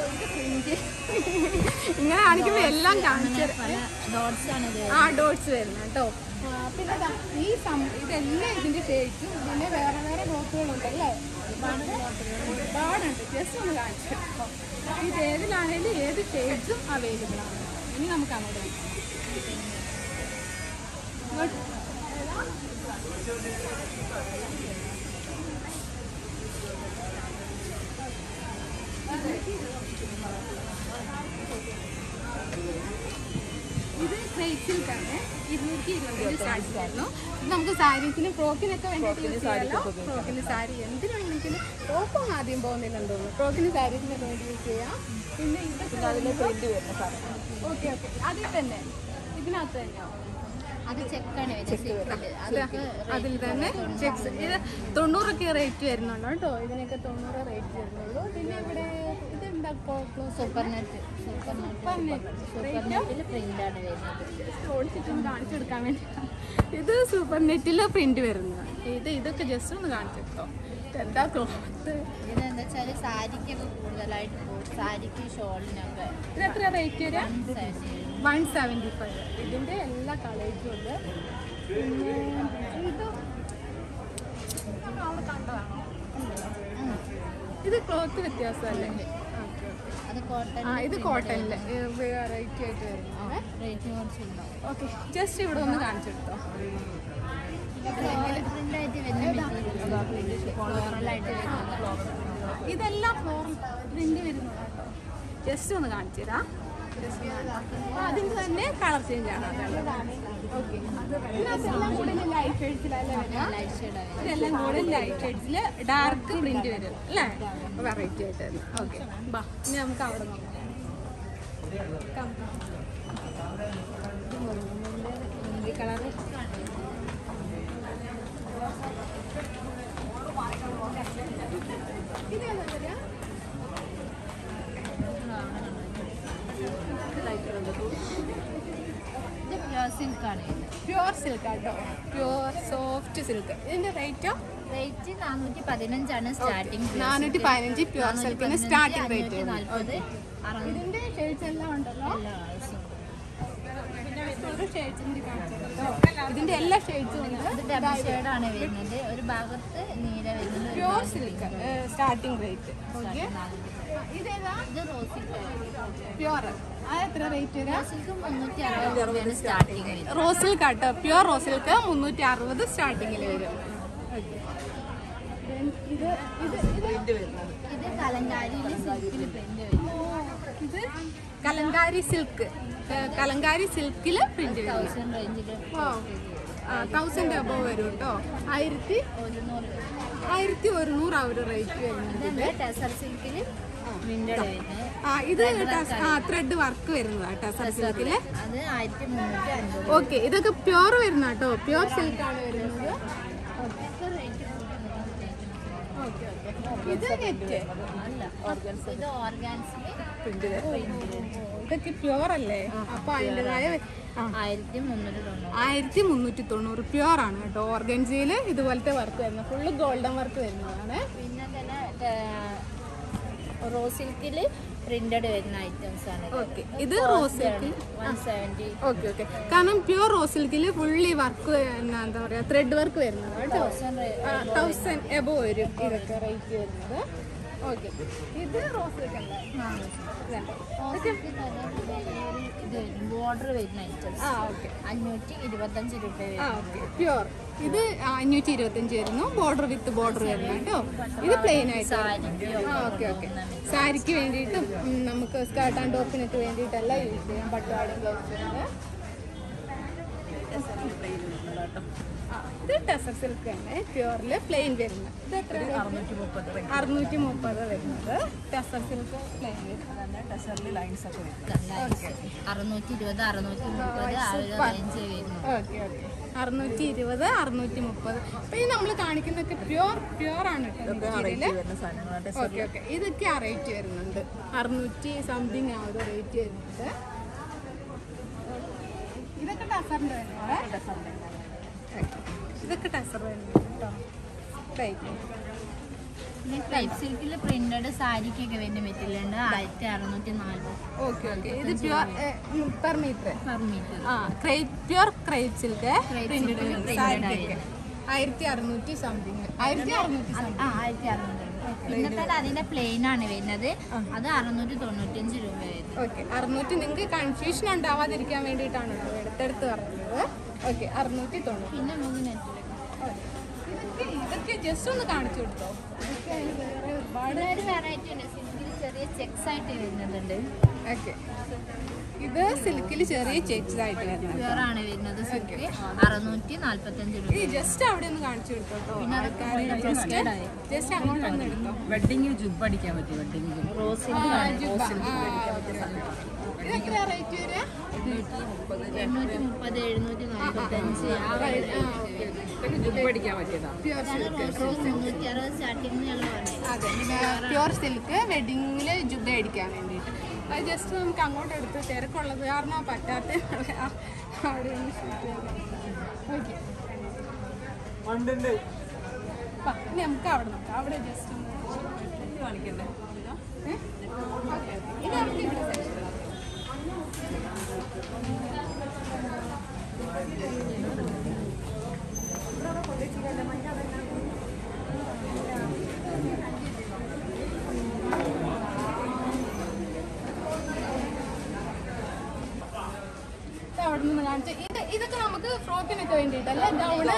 ഇങ്ങനെ കാണിക്കുമ്പോൾ എല്ലാം കാണിച്ചു തരാം പല ഡോട്ട്സ് ആണ് ഇത് ആ ഡോട്ട്സ് വരുന്നത് കേട്ടോ ആ, പിന്നെ ദാ ഈ സം ഇതെല്ലാം ഇതിന്റെ ഷെയ്ഡ്സും പിന്നെ വേറെ വേറെ ക്ലോത്തുകളുണ്ട് അല്ലേ ഒരുപാടുണ്ട് ജസ്റ്റ് ഒന്ന് കാണിച്ചു കേട്ടോ ഇത് ഏതിലാണേലും ഏത് ഷെയ്ഡ്സും അവൈലബിൾ ആണ് ഇനി നമുക്ക് അങ്ങോട്ട് പോകാം. ഇങ്ങോട്ട് ഇത് ക്രേപ്പ് സിൽക്കാണ് ഇരുന്നൂറ്റി ഇരുപതിൽ സ്റ്റാർട്ട് ചെയ്യുന്നു ഇത് നമുക്ക് സാരീസിനും ഫ്രോക്കിനൊക്കെ വേണ്ടിയിട്ട് യൂസ് ചെയ്യാമല്ലോ ഫ്രോക്കിന് സാരി എന്തിനു വേണമെങ്കിലും ഫ്രോക്കൊന്നും ആദ്യം പോകുന്നില്ലെന്ന് തോന്നുന്നു ഫ്രോക്കിന് സാരീസിനൊക്കെ വേണ്ടി യൂസ് ചെയ്യാം പിന്നെ ഇതൊക്കെ ഓക്കെ ഓക്കെ അതിൽ തന്നെ ഇതിനകത്ത് തന്നെയാവും അത് ചെക്കാണ് വരുന്നത് അതാ, അതിൽ തന്നെ ചെക്സ് ഇത് തൊണ്ണൂറൊക്കെ റേറ്റ് വരുന്നുള്ളൂ കേട്ടോ ഇതിനൊക്കെ തൊണ്ണൂറ് റേറ്റ് വരുന്നുള്ളൂ പിന്നെ ഇവിടെ ഇത് എന്താ സൂപ്പർ നെറ്റ് സൂപ്പർ നെറ്റ് സൂപ്പർ നെറ്റിൽ പ്രിന്റാണ് വരുന്നത് ഓടിച്ചിട്ടൊന്ന് കാണിച്ചു കൊടുക്കാൻ വേണ്ടി ഇത് സൂപ്പർ നെറ്റിലെ പ്രിന്റ് വരുന്നത് ഇത് ഇതൊക്കെ ജസ്റ്റ് ഒന്ന് കാണിച്ചു കേട്ടോ എന്താ ക്ലോത്ത് ഇതെന്താ വെച്ചാല് സാരിക്കൊക്കെ കൂടുതലായിട്ട് പോകും സാരിക്ക് ഷോളിനൊക്കെ ഇത് എത്ര റേറ്റ് വരിക വൺ സെവൻറ്റി ഫൈവ് ഇതിൻ്റെ എല്ലാ കളേജും ഉണ്ട് പിന്നെ ഇത് നമ്മൾ കണ്ടതാണോ ഇത് ക്ലോത്ത് വ്യത്യാസമല്ലേ ഓക്കെ ഓക്കെ അത് കോട്ടൺ ആ ഇത് കോട്ടണിൽ വെറൈറ്റി ആയിട്ട് വരുന്നത് റേറ്റ് കുറച്ചുണ്ടാവും ഓക്കെ ജസ്റ്റ് ഇവിടെ ഒന്ന് കാണിച്ചെടുത്തോ പ്രിന്റായിട്ട് വരുന്ന മെറ്റീരിയൽ ഫ്ലോറലായിട്ട് വരുന്നത് ഇതെല്ലാം ഫ്ലോറൽ പ്രിന്റ് വരുന്നതാണ് കേട്ടോ ജസ്റ്റ് ഒന്ന് കാണിച്ചു തരാം Just ഒന്ന് ആ, അതിന്റെ തന്നെ കളർ ചേഞ്ച് ആണ് ഓക്കെ ഇതിനകത്തെല്ലാം കൂടെ ലൈറ്റ് ഷെയ്ഡ്സിലല്ലേ വരിക ലൈറ്റ് ഷെയ്ഡ് ഇതെല്ലാം കൂടെ ലൈറ്റ് ഷെയ്ഡ്സിൽ ഡാർക്ക് പ്രിന്റ് വരും അല്ലേ വെറൈറ്റി ആയിട്ട് വരും ഓക്കെ ബാ ഇനി നമുക്ക് അവിടെ നോക്കാം കളർ ഇതേതാ വരിക ഇത് പ്യോർ സിൽക്കാണ് പ്യുവർ സിൽക്ക് കേട്ടോ പ്യുവർ സോഫ്റ്റ് സിൽക്ക് ഇതിന്റെ റേറ്റോ റേറ്റ് നാനൂറ്റി പതിനഞ്ചാണ് സ്റ്റാർട്ടിങ് നാനൂറ്റി പതിനഞ്ച് പ്യുവർ സിൽക്കിന് സ്റ്റാർട്ടിംഗ് റേറ്റ് നാൽപ്പത് അറുന്നൂറ് ഇതിന്റെ ഷെയ്ഡ്സ് എല്ലാം ഉണ്ടല്ലോ എല്ലാ ആവശ്യവും ഒരു ഷെയ്ഡ്സിന്റെ ഇതിന്റെ എല്ലാ ഷെയ്ഡ്സും ഉണ്ട് ഇത് ഡബിൾ ഷെയ്ഡാണ് വരുന്നത് ഒരു ഭാഗത്ത് നീല വരുന്നത് ഒരു പ്യുവർ ഭാഗത്ത് സിൽക്ക് സ്റ്റാർട്ടിംഗ് റേറ്റ് ഓക്കെ ഇതേതാ ഇത് റോസ് സിൽക്ക് പ്യുവർ അത് എത്ര റേറ്റ് വരാം റോസ് സിൽക്ക് മുന്നൂറ്റി അറുപത് രൂപയാണ് സ്റ്റാർട്ടിങ് വരുന്നത് റോസ് സിൽക്ക് ആട്ടോ പ്യുവർ റോസ് സിൽക്ക് മുന്നൂറ്റി അറുപത് സ്റ്റാർട്ടിങ്ങിൽ വരും Then ഇത് ഇത് ഇത് ഇത് കലങ്കാരിയിൽ സിൽക്കിൽ പ്രിന്റ് വരുന്നത് ഇത് കലങ്കാരി സിൽക്ക് കലങ്കാരി സിൽക്കിൽ പ്രിന്റ് വരുന്നത് തൗസൻഡ് റേഞ്ചിൽ തൗസൻഡ് അബവ് വരും കേട്ടോ ആയിരത്തി ഒരുന്നൂറ് ആയിരത്തി ഒരുന്നൂറ് ആ ഒരു റേറ്റ് വരുന്നത് ഇതെന്താ ടെസർ സിൽക്കിൽ പ്രിന്റഡ് വരുന്നത് ആ ഇത് ടസ്- ആ ത്രെഡ് വർക്ക് വരുന്നതാ ടെസർ സിൽക്കില് അത് ആയിരത്തി മുന്നൂറ്റി അൻപത് ഓക്കെ ഇതൊക്കെ പ്യുവർ വരുന്ന കേട്ടോ പ്യുവർ സിൽക്കാണ് വരുന്നത് ഓക്കെ ഓക്കെ ഇത് നെറ്റ് അല്ല ഇത് ഓർഗാൻസിൽ ഇതൊക്കെ പ്യുവർ അല്ലേ അപ്പൊ അതിൻ്റെതായ ആ ആയിരത്തി മുന്നൂറ്റി തൊണ്ണൂറ് ആയിരത്തി മുന്നൂറ്റി തൊണ്ണൂറ് പ്യുവർ ആണ് കേട്ടോ ഓർഗൻസിയിൽ ഇതുപോലത്തെ വർക്ക് വരുന്നത് ഫുള്ള് ഗോൾഡൻ വർക്ക് വരുന്നതാണ് പിന്നെ തന്നെ റോസ് സിൽക്കിൽ പ്രിന്റഡ് വരുന്ന ഐറ്റംസ് ആണ് Okay. ഇത് rose silk. One seventy okay okay കാരണം പ്യൂർ റോസ് സിൽക്കിൽ ഫുള്ളി വർക്ക് എന്താ പറയാ ത്രെഡ് വർക്ക് വരുന്നത് കേട്ടോ തൗസൻഡ് എബോ വരും ഇതൊക്കെ റേറ്റ് വരുന്നത് ഓക്കെ ഇത് റോസ് സിൽക്ക് അല്ലേ ഇത് ബോർഡർ വരുന്ന ഐറ്റംസ് ആ ഓക്കെ അഞ്ഞൂറ്റി ഇരുപത്തഞ്ച് രൂപ ആ വരും ഓക്കെ പ്യൂർ ഇത് അഞ്ഞൂറ്റി ഇരുപത്തഞ്ച് വരുന്നു ബോർഡർ വിത്ത് ബോർഡർ വരുന്നു കേട്ടോ ഇത് പ്ലെയിൻ ആയിട്ട് ആ ഓക്കെ ഓക്കെ സാരിക്ക് വേണ്ടിയിട്ടും ഉം, നമുക്ക് സ്കേർട്ട് ആൻഡ് ടോപ്പിനൊക്കെ വേണ്ടിയിട്ടെല്ലാം യൂസ് ചെയ്യാം പട്ടുപാടും ബ്ലൗസ് ആ, ഇത് ടെസർ സിൽക്ക് തന്നെ പ്യൂറിൽ പ്ലെയിൻ വരുന്നത് ഇത് എത്ര അറുന്നൂറ്റി മുപ്പത് അറുന്നൂറ്റി മുപ്പത് വരുന്നത് ടെസർ സിൽക്ക് പ്ലെയിൻ വരുന്നത് ടെസറിൽ ലൈൻസ് ഒക്കെ വരും അറുന്നൂറ്റി ഇരുപത് അറുന്നൂറ്റി മുപ്പത് ആ ഒരു റേഞ്ച് വരുന്നു ഓക്കെ ഓക്കെ അറുന്നൂറ്റി ഇരുപത് അറുന്നൂറ്റി മുപ്പത് അപ്പൊ ഈ നമ്മൾ കാണിക്കുന്നതൊക്കെ പ്യൂർ പ്യൂർ ആണ് കേട്ടോ മെറ്റീരിയല് വരുന്ന സാധനങ്ങളാണ് ഓക്കെ ഓക്കെ ഇതൊക്കെ ആ റേറ്റ് വരുന്നുണ്ട് അറുന്നൂറ്റി സംതിങ് ആ ഒരു റേറ്റ് വരുന്നുണ്ട് ഇതൊക്കെ ടസറിൻ്റെ വരുന്നത് ഇതൊക്കെ ടസർ വരുന്നുണ്ട് കേട്ടോ റേറ്റ് പിന്നെ ക്രൈപ്പ് സിൽക്കിൽ പ്രിന്റഡ് സാരിക്കൊക്കെ വരുന്ന മെറ്റീരിയൽ ഉണ്ട് ആയിരത്തി അറുന്നൂറ്റി നാൽപ്പത് ഓക്കെ ഓക്കെ ഇത് pure per metre per metre ആ crepe pure crepe silk Crepe printed silk printed സാരിക്കൊക്കെ ആയിരത്തി അറുന്നൂറ്റി സംതിങ് ആയിരത്തി അറുന്നൂറ്റി ആ ആയിരത്തി അറുന്നൂറ് പിന്നെ തന്നെ അതിന്റെ പ്ലെയിൻ ആണ് വരുന്നത് അത് അറുന്നൂറ്റി തൊണ്ണൂറ്റഞ്ച് രൂപ വരുന്നത് ഓക്കെ അറുന്നൂറ്റി നിങ്ങൾക്ക് കൺഫ്യൂഷൻ ഉണ്ടാവാതിരിക്കാൻ വേണ്ടിയിട്ടാണ് കേട്ടോ എടുത്തെടുത്ത് പറഞ്ഞത് ഓക്കെ അറുന്നൂറ്റി തൊണ്ണൂറ് പിന്നെ മൂന്ന് നെറ്റ് ഇതൊക്കെ ഇതൊക്കെ ജസ്റ്റ് ഒന്ന് കാണിച്ചു കൊടുത്തോ ഇതൊക്കെ അതിന് വേറെ ഒരുപാട് ഒരു വെറൈറ്റി ഉണ്ട് സിൽക്കിൽ ചെറിയ ചെക്സ് ആയിട്ട് വരുന്നുണ്ട് ഓക്കെ ഇത് സിൽക്കിൽ ചെറിയ ചെക്സ് ആയിട്ട് വരുന്നത് പ്യുവർ ആണ് വരുന്നത് സിൽക്ക് അറുന്നൂറ്റി നാൽപ്പത്തഞ്ച് രൂപ ഈ ജസ്റ്റ് അവിടെ ഒന്ന് കാണിച്ചു കൊടുത്തോ കേട്ടോ ആൾക്കാര് ജസ്റ്റ് ജസ്റ്റ് അങ്ങോട്ടൊന്ന് എടുത്തോ വെഡിങ് ജുബ് അടിക്കാൻ പറ്റി വെഡിങ് ജുബ് റോസിൽ ആ, ജുബ്ബ. ആ, ഓക്കേ, ഓക്കേ. ഇതെത്ര റേറ്റ് വരിക എണ്ണൂറ്റി മുപ്പത് എഴുന്നൂറ്റി നാൽപ്പത്തഞ്ച് ആ ഒരു ജുബ് അടിക്കാൻ പറ്റിയതാണ് പ്യൂർ സിൽക്ക് റോസ് മുന്നൂറ്റി അറുപത് സ്റ്റാർട്ടിങ്ങിലുള്ള അതെ പ്യുവർ സിൽക്ക് വെഡിങ്ങിൽ ജുബ അടിക്കാൻ വേണ്ടിയിട്ട് അത് ജസ്റ്റ് നമുക്ക് അങ്ങോട്ട് എടുത്ത് തിരക്കുള്ളത് കാരണം പറ്റാത്ത അവിടെ ഒന്ന് ഷൂട്ട് ചെയ്യാം ഓക്കെ ഇനി നമുക്ക് അവിടെ നോക്കാം അവിടെ ജസ്റ്റ് ഒന്ന് കാണിക്കണ്ടേ ഏ? Okay, okay. ഇത് നമുക്ക് ഇവിടെ സെക്ഷൻ ഇത് അവിടെ നിന്ന് കാണിച്ച ഇത് ഇതൊക്കെ നമുക്ക് ഫ്രോക്കിനൊക്കെ വേണ്ടിയിട്ടല്ലേ ഗൗണ്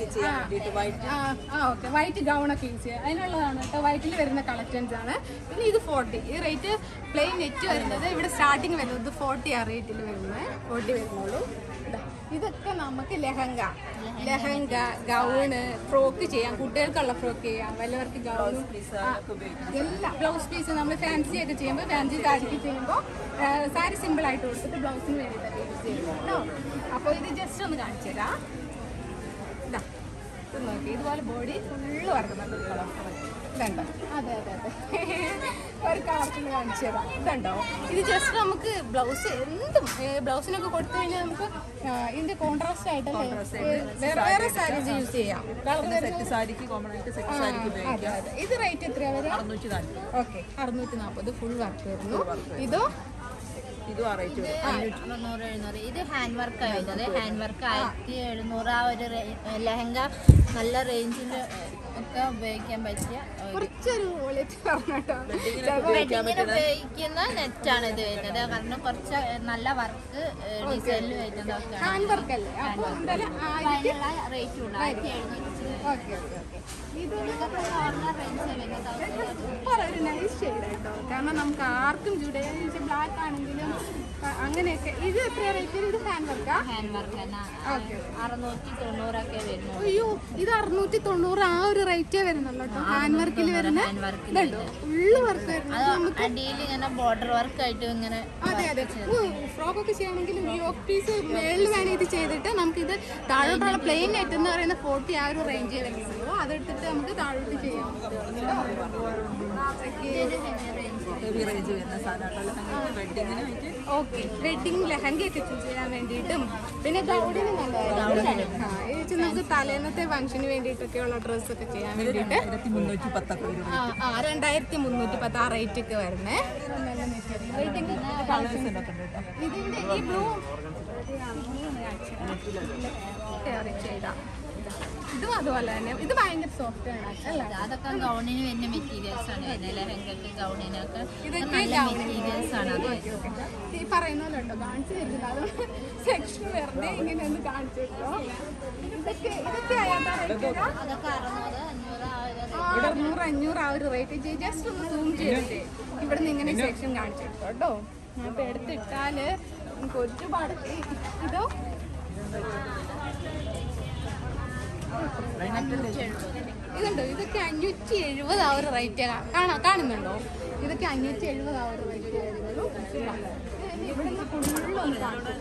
ആ ആ ഓക്കെ വൈറ്റ് ഗൗൺ ഒക്കെ യൂസ് ചെയ്യാം അതിനുള്ളതാണ് കേട്ടോ വൈറ്റിൽ വരുന്ന കളക്ഷൻസ് ആണ് പിന്നെ ഇത് ഫോർട്ടി ഈ റേറ്റ് പ്ലെയിൻ നെറ്റ് വരുന്നത് ഇവിടെ സ്റ്റാർട്ടിങ് വരുന്നത് ഫോർട്ടി ആ റേറ്റിൽ വരുന്നത് ഫോർട്ടി വരുന്നുള്ളൂ ഇതാ, ഇതൊക്കെ നമുക്ക് ലെഹങ്ക ലെഹങ്ക ഗൗണ് ഫ്രോക്ക് ചെയ്യാം കുട്ടികൾക്കുള്ള ഫ്രോക്ക് ചെയ്യാം വല്ലവർക്ക് ഗൗണും എല്ലാം ബ്ലൗസ് പീസ് നമ്മൾ ഫാൻസി ഒക്കെ ചെയ്യുമ്പോൾ ഫാൻസി സാരിക്ക് ചെയ്യുമ്പോൾ സാരി സിമ്പിൾ ആയിട്ട് കൊടുത്തിട്ട് ബ്ലൗസിന് വേണ്ടിയിട്ടൊക്കെ യൂസ് ചെയ്യും കേട്ടോ അപ്പോൾ ഇത് ജസ്റ്റ് ഒന്ന് കാണിച്ചു തരാം ഇതാ ഇത് നോക്കി ഇതുപോലെ ബോഡി ഫുള്ള് വരക്കുന്നുണ്ട് ഒരു കളർ ഇതുണ്ടോ അതെ അതെ അതെ ഒരു കളർഫുൾ കാണിച്ചു തരാം ഇതുണ്ടോ ഇത് ജസ്റ്റ് നമുക്ക് ബ്ലൗസ് എന്തും ബ്ലൗസിനൊക്കെ കൊടുത്തു കഴിഞ്ഞാൽ നമുക്ക് ആ, ഇതിന്റെ കോൺട്രാസ്റ്റ് ആയിട്ട് വേറെ വേറെ സാരീസ് യൂസ് ചെയ്യാം കളർ സെറ്റ് സാരിക്ക് കോമൺ ആയിട്ട് സെറ്റ് സാരിക്ക് അതെ ഉപയോഗിക്കാം അതെ ഇത് റേറ്റ് എത്രയാ വരിക അറുന്നൂറ്റി നാൽപ്പത് ഓക്കെ അറുന്നൂറ്റി നാൽപ്പത് ഫുൾ വർക്ക് വരുന്നു ഇതോ ഇതും ആ റേറ്റ് വരും അറുന്നൂറ് എഴുന്നൂറ് ഇത് ഹാൻഡ് വർക്ക് വരുന്നത് ഹാൻഡ് വർക്ക് ആയിരത്തി എഴുന്നൂറ് ആ ഒരു റേ- ലെഹങ്ക നല്ല റേഞ്ചിൽ ഒക്കെ ഉപയോഗിക്കാൻ പറ്റിയ ഒരു കുറച്ചൊരു ക്വാളിറ്റി പറഞ്ഞോ വെഡിങ്ങിന് ഉപയോഗിക്കുന്ന നെറ്റാണ് ഇത് വരുന്നത് കാരണം കുറച്ച് നല്ല വർക്ക് ഡിസൈനിൽ വരുന്നതൊക്കെ ഹാൻഡ് വർക്ക് അല്ലേ അപ്പോൾ എന്തായാലും ആയിരത്തി അതിനുള്ള റേറ്റും ഉണ്ട് ആയിരത്തി എഴുന്നൂറ്റി ഓക്കെ ഓക്കെ ഓക്കെ ഇത് നോർമൽ റേഞ്ച് വരുന്നത് സൂപ്പർ ഒരു നൈസ് ഷെയ്ഡ് കേട്ടോ കാരണം നമുക്ക് ആർക്കും ചൂടെ ബ്ലാക്ക് ആണെങ്കിലും അ- അങ്ങനെയൊക്കെ ഇത് എത്ര റേറ്റ് ഇത് ഹാൻഡ് വർക്കാ ഹാൻഡ് വർക്ക് തന്നെ അറുന്നൂറ്റി തൊണ്ണൂറൊക്കെ വരുന്നു അയ്യോ ഇത് അറുന്നൂറ്റി തൊണ്ണൂറ് ആ ഒരു റേറ്റേ വരുന്നുള്ളൂ കേട്ടോ ഹാൻഡ് വർക്കിൽ വരുന്ന ഹാൻഡ് വർക്ക് ഇതുണ്ടോ ഉള്ളു വർക്ക് വരുന്നത് അത് അടിയിൽ ഇങ്ങനെ ബോർഡർ വർക്ക് ആയിട്ട് ഇങ്ങനെ അതെ അതെ ഫ്രോക്ക് ഒക്കെ ചെയ്യണമെങ്കിലും യോക്ക് പീസ് മേളിൽ വേണം ഇത് ചെയ്തിട്ട് നമുക്കിത് താഴോട്ടുള്ള പ്ലെയിൻ നെറ്റ് എന്ന് പറയുന്ന ഫോർട്ടി ആ ഒരു റേഞ്ച് വരുന്നുള്ളൂ അതെടുത്തിട്ട് നമുക്ക് താഴോട്ട് ചെയ്യാം ഇതൊരു heavy range ഹെവി റേഞ്ച് വരുന്ന സാധനമായിട്ടോ വെഡിങ്ങിന് വേണ്ടി ഓക്കെ വെഡിങ് ലെഹങ്കയൊക്കെ ചൂസ് ചെയ്യാൻ വേണ്ടിയിട്ടും പിന്നെ ഗൗഡിന് നല്ലതായിരുന്നു ആ ഏച്ചി നമുക്ക് തലേന്നത്തെ ഫംഗ്ഷന് വേണ്ടിയിട്ടൊക്കെയുള്ള ഡ്രസ്സൊക്കെ ചെയ്യാൻ വേണ്ടിയിട്ട് ആയിരത്തി മുന്നൂറ്റി പത്തൊക്കെ വരും ആ ആ രണ്ടായിരത്തി മുന്നൂറ്റി പത്ത് ആ റേറ്റ് ഒക്കെ വരുന്നേ നല്ല മെറ്റീരിയൽ റേറ്റിംഗ് ഇതിന്റെ ഈ ബ്ലൂ ചെയ്താ ഇതും അതുപോലെ തന്നെ ഇത് ഭയങ്കര സോഫ്റ്റ് ആണ് അല്ല അതൊക്കെ ഗൗണിന് വരുന്ന മെറ്റീരിയൽസ് ആണ് വരുന്നത് ലെഹങ്കക്ക് ഗൗണിനൊക്കെ ഇതൊക്കെ നല്ല gown. മെറ്റീരിയൽസ് ആണ് അത് ഓക്കേ, ഓക്കേ. ഈ പറയുന്ന പോലെ ഉണ്ടോ കാണിച്ചു തരുന്നത് അത് സെക്ഷൻ വെറുതെ ഇങ്ങനെ ഒന്ന് കാണിച്ചു തരുമോ ഇതൊക്കെ ഇതൊക്കെ അയാളുടെ റേറ്റ് ഏതാ അതൊക്കെ അറുന്നൂറ് അഞ്ഞൂറ് ആ ഒരു ആ, അറുന്നൂറ് അഞ്ഞൂറ് ആ ഒരു റേറ്റ് ജസ്റ്റ് ഒന്ന് സൂം ചെയ്തിട്ട് ഇവിടുന്ന് ഇങ്ങനെ സെക്ഷൻ കാണിച്ചു തരും കേട്ടോ അപ്പൊ എടുത്തിട്ടാല് നമുക്ക് ഒരുപാട് ഈ- ഇതോ ഇതുണ്ടോ ഇതൊക്കെ അഞ്ഞൂറ്റി എഴുപത് ആ ഒരു റേറ്റ് കാണാ കാണുന്നുണ്ടോ ഇതൊക്കെ അഞ്ഞൂറ്റി എഴുപത് ആ ഒരു റേറ്റ് വരുന്നുള്ളൂ ഇവിടുന്ന് ഫുള്ളൊന്ന് കാണിച്ചു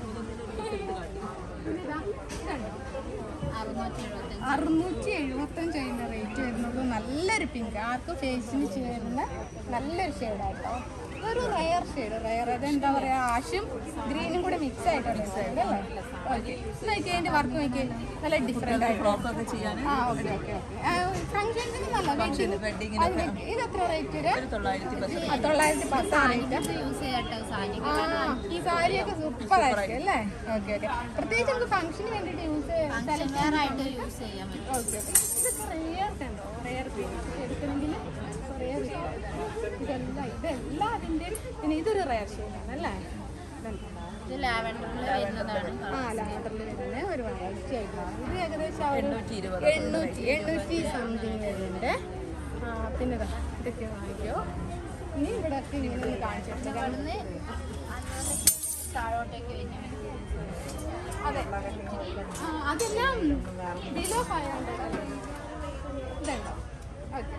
ഇതാ, ഇതുണ്ടോ അറുന്നൂറ്റി എഴുപത്തഞ്ച് അറുന്നൂറ്റി എഴുപത്തഞ്ച് അതിൻ്റെ റേറ്റ് വരുന്നത് നല്ലൊരു പിങ്ക് ആർക്കും ഫേസിന് ചേരുന്ന നല്ലൊരു ഷെയ്ഡാട്ടോ ഒരു റയർ ഷെയ്ഡ് റയർ അതെന്താ പറയുക ആഷും ഗ്രീനും കൂടെ മിക്സ് ആയിട്ടുള്ള ഷെയ്ഡ് അല്ലേ ഓക്കെ നോക്കി അതിൻ്റെ വർക്ക് നോക്കി നല്ല ഡിഫറെൻ്റ് ആയിട്ട് ഫ്രോക്കൊക്കെ ചെയ്യാൻ ആ ഓക്കെ ഓക്കെ ഓക്കെ ഫംഗ്ഷൻസിന് നല്ല വെഡിങ് അതിന് ഇത് എത്ര റേറ്റ് വരും തൊള്ളായിരത്തി പത്ത് ആ, തൊള്ളായിരത്തി പത്ത് റേറ്റ് യൂസ് ചെയ്യട്ടെ സാരി ആ ഈ സാരിയൊക്കെ സൂപ്പർ ആയിരിക്കും അല്ലേ ഓക്കെ ഓക്കെ പ്രത്യേകിച്ച് നമുക്ക് ഫംഗ്ഷന് വേണ്ടിയിട്ട് യൂസ് ചെയ്യാൻ വേറെ ആയിട്ട് യൂസ് ചെയ്യാൻ പറ്റും ഓക്കെ ഇതൊക്കെ റെയർ ഉണ്ടോ റെയർ എടുക്കണമെങ്കിൽ റെയർ ഇതെല്ലാം ഇതെല്ലാം അതിൻ്റെ പിന്നെ ഇതൊരു റെയർ ഷെയ്ഡാണ് അല്ലേ ഇതുണ്ടോ? ഇത് ലാവൻഡറിൽ വരുന്നതാണ് ആ ലാവണ്ടറിൽ വരുന്നത് ഒരു വൈറ്റ് ആയിട്ടാണ് ഇത് ഏകദേശം ആ ഒരു എണ്ണൂറ്റി ഇരുപത് എണ്ണൂറ്റി എണ്ണൂറ്റി സംതിങ് വരുന്നുണ്ട് ആ പിന്നെ ഇതാ ഇതൊക്കെ വാങ്ങിക്കോ ഇനി ഇവിടെ ഒക്കെ ഇങ്ങനെ ഒന്ന് കാണിച്ചു കൊടുക്കാം. അവിടുന്ന് താഴോട്ടേക്ക് വരുന്ന അതെ ആ, അതെല്ലാം ബിലോ ഫൈവ് ഹൺഡ്രഡ് ഇതുണ്ടോ ഓക്കെ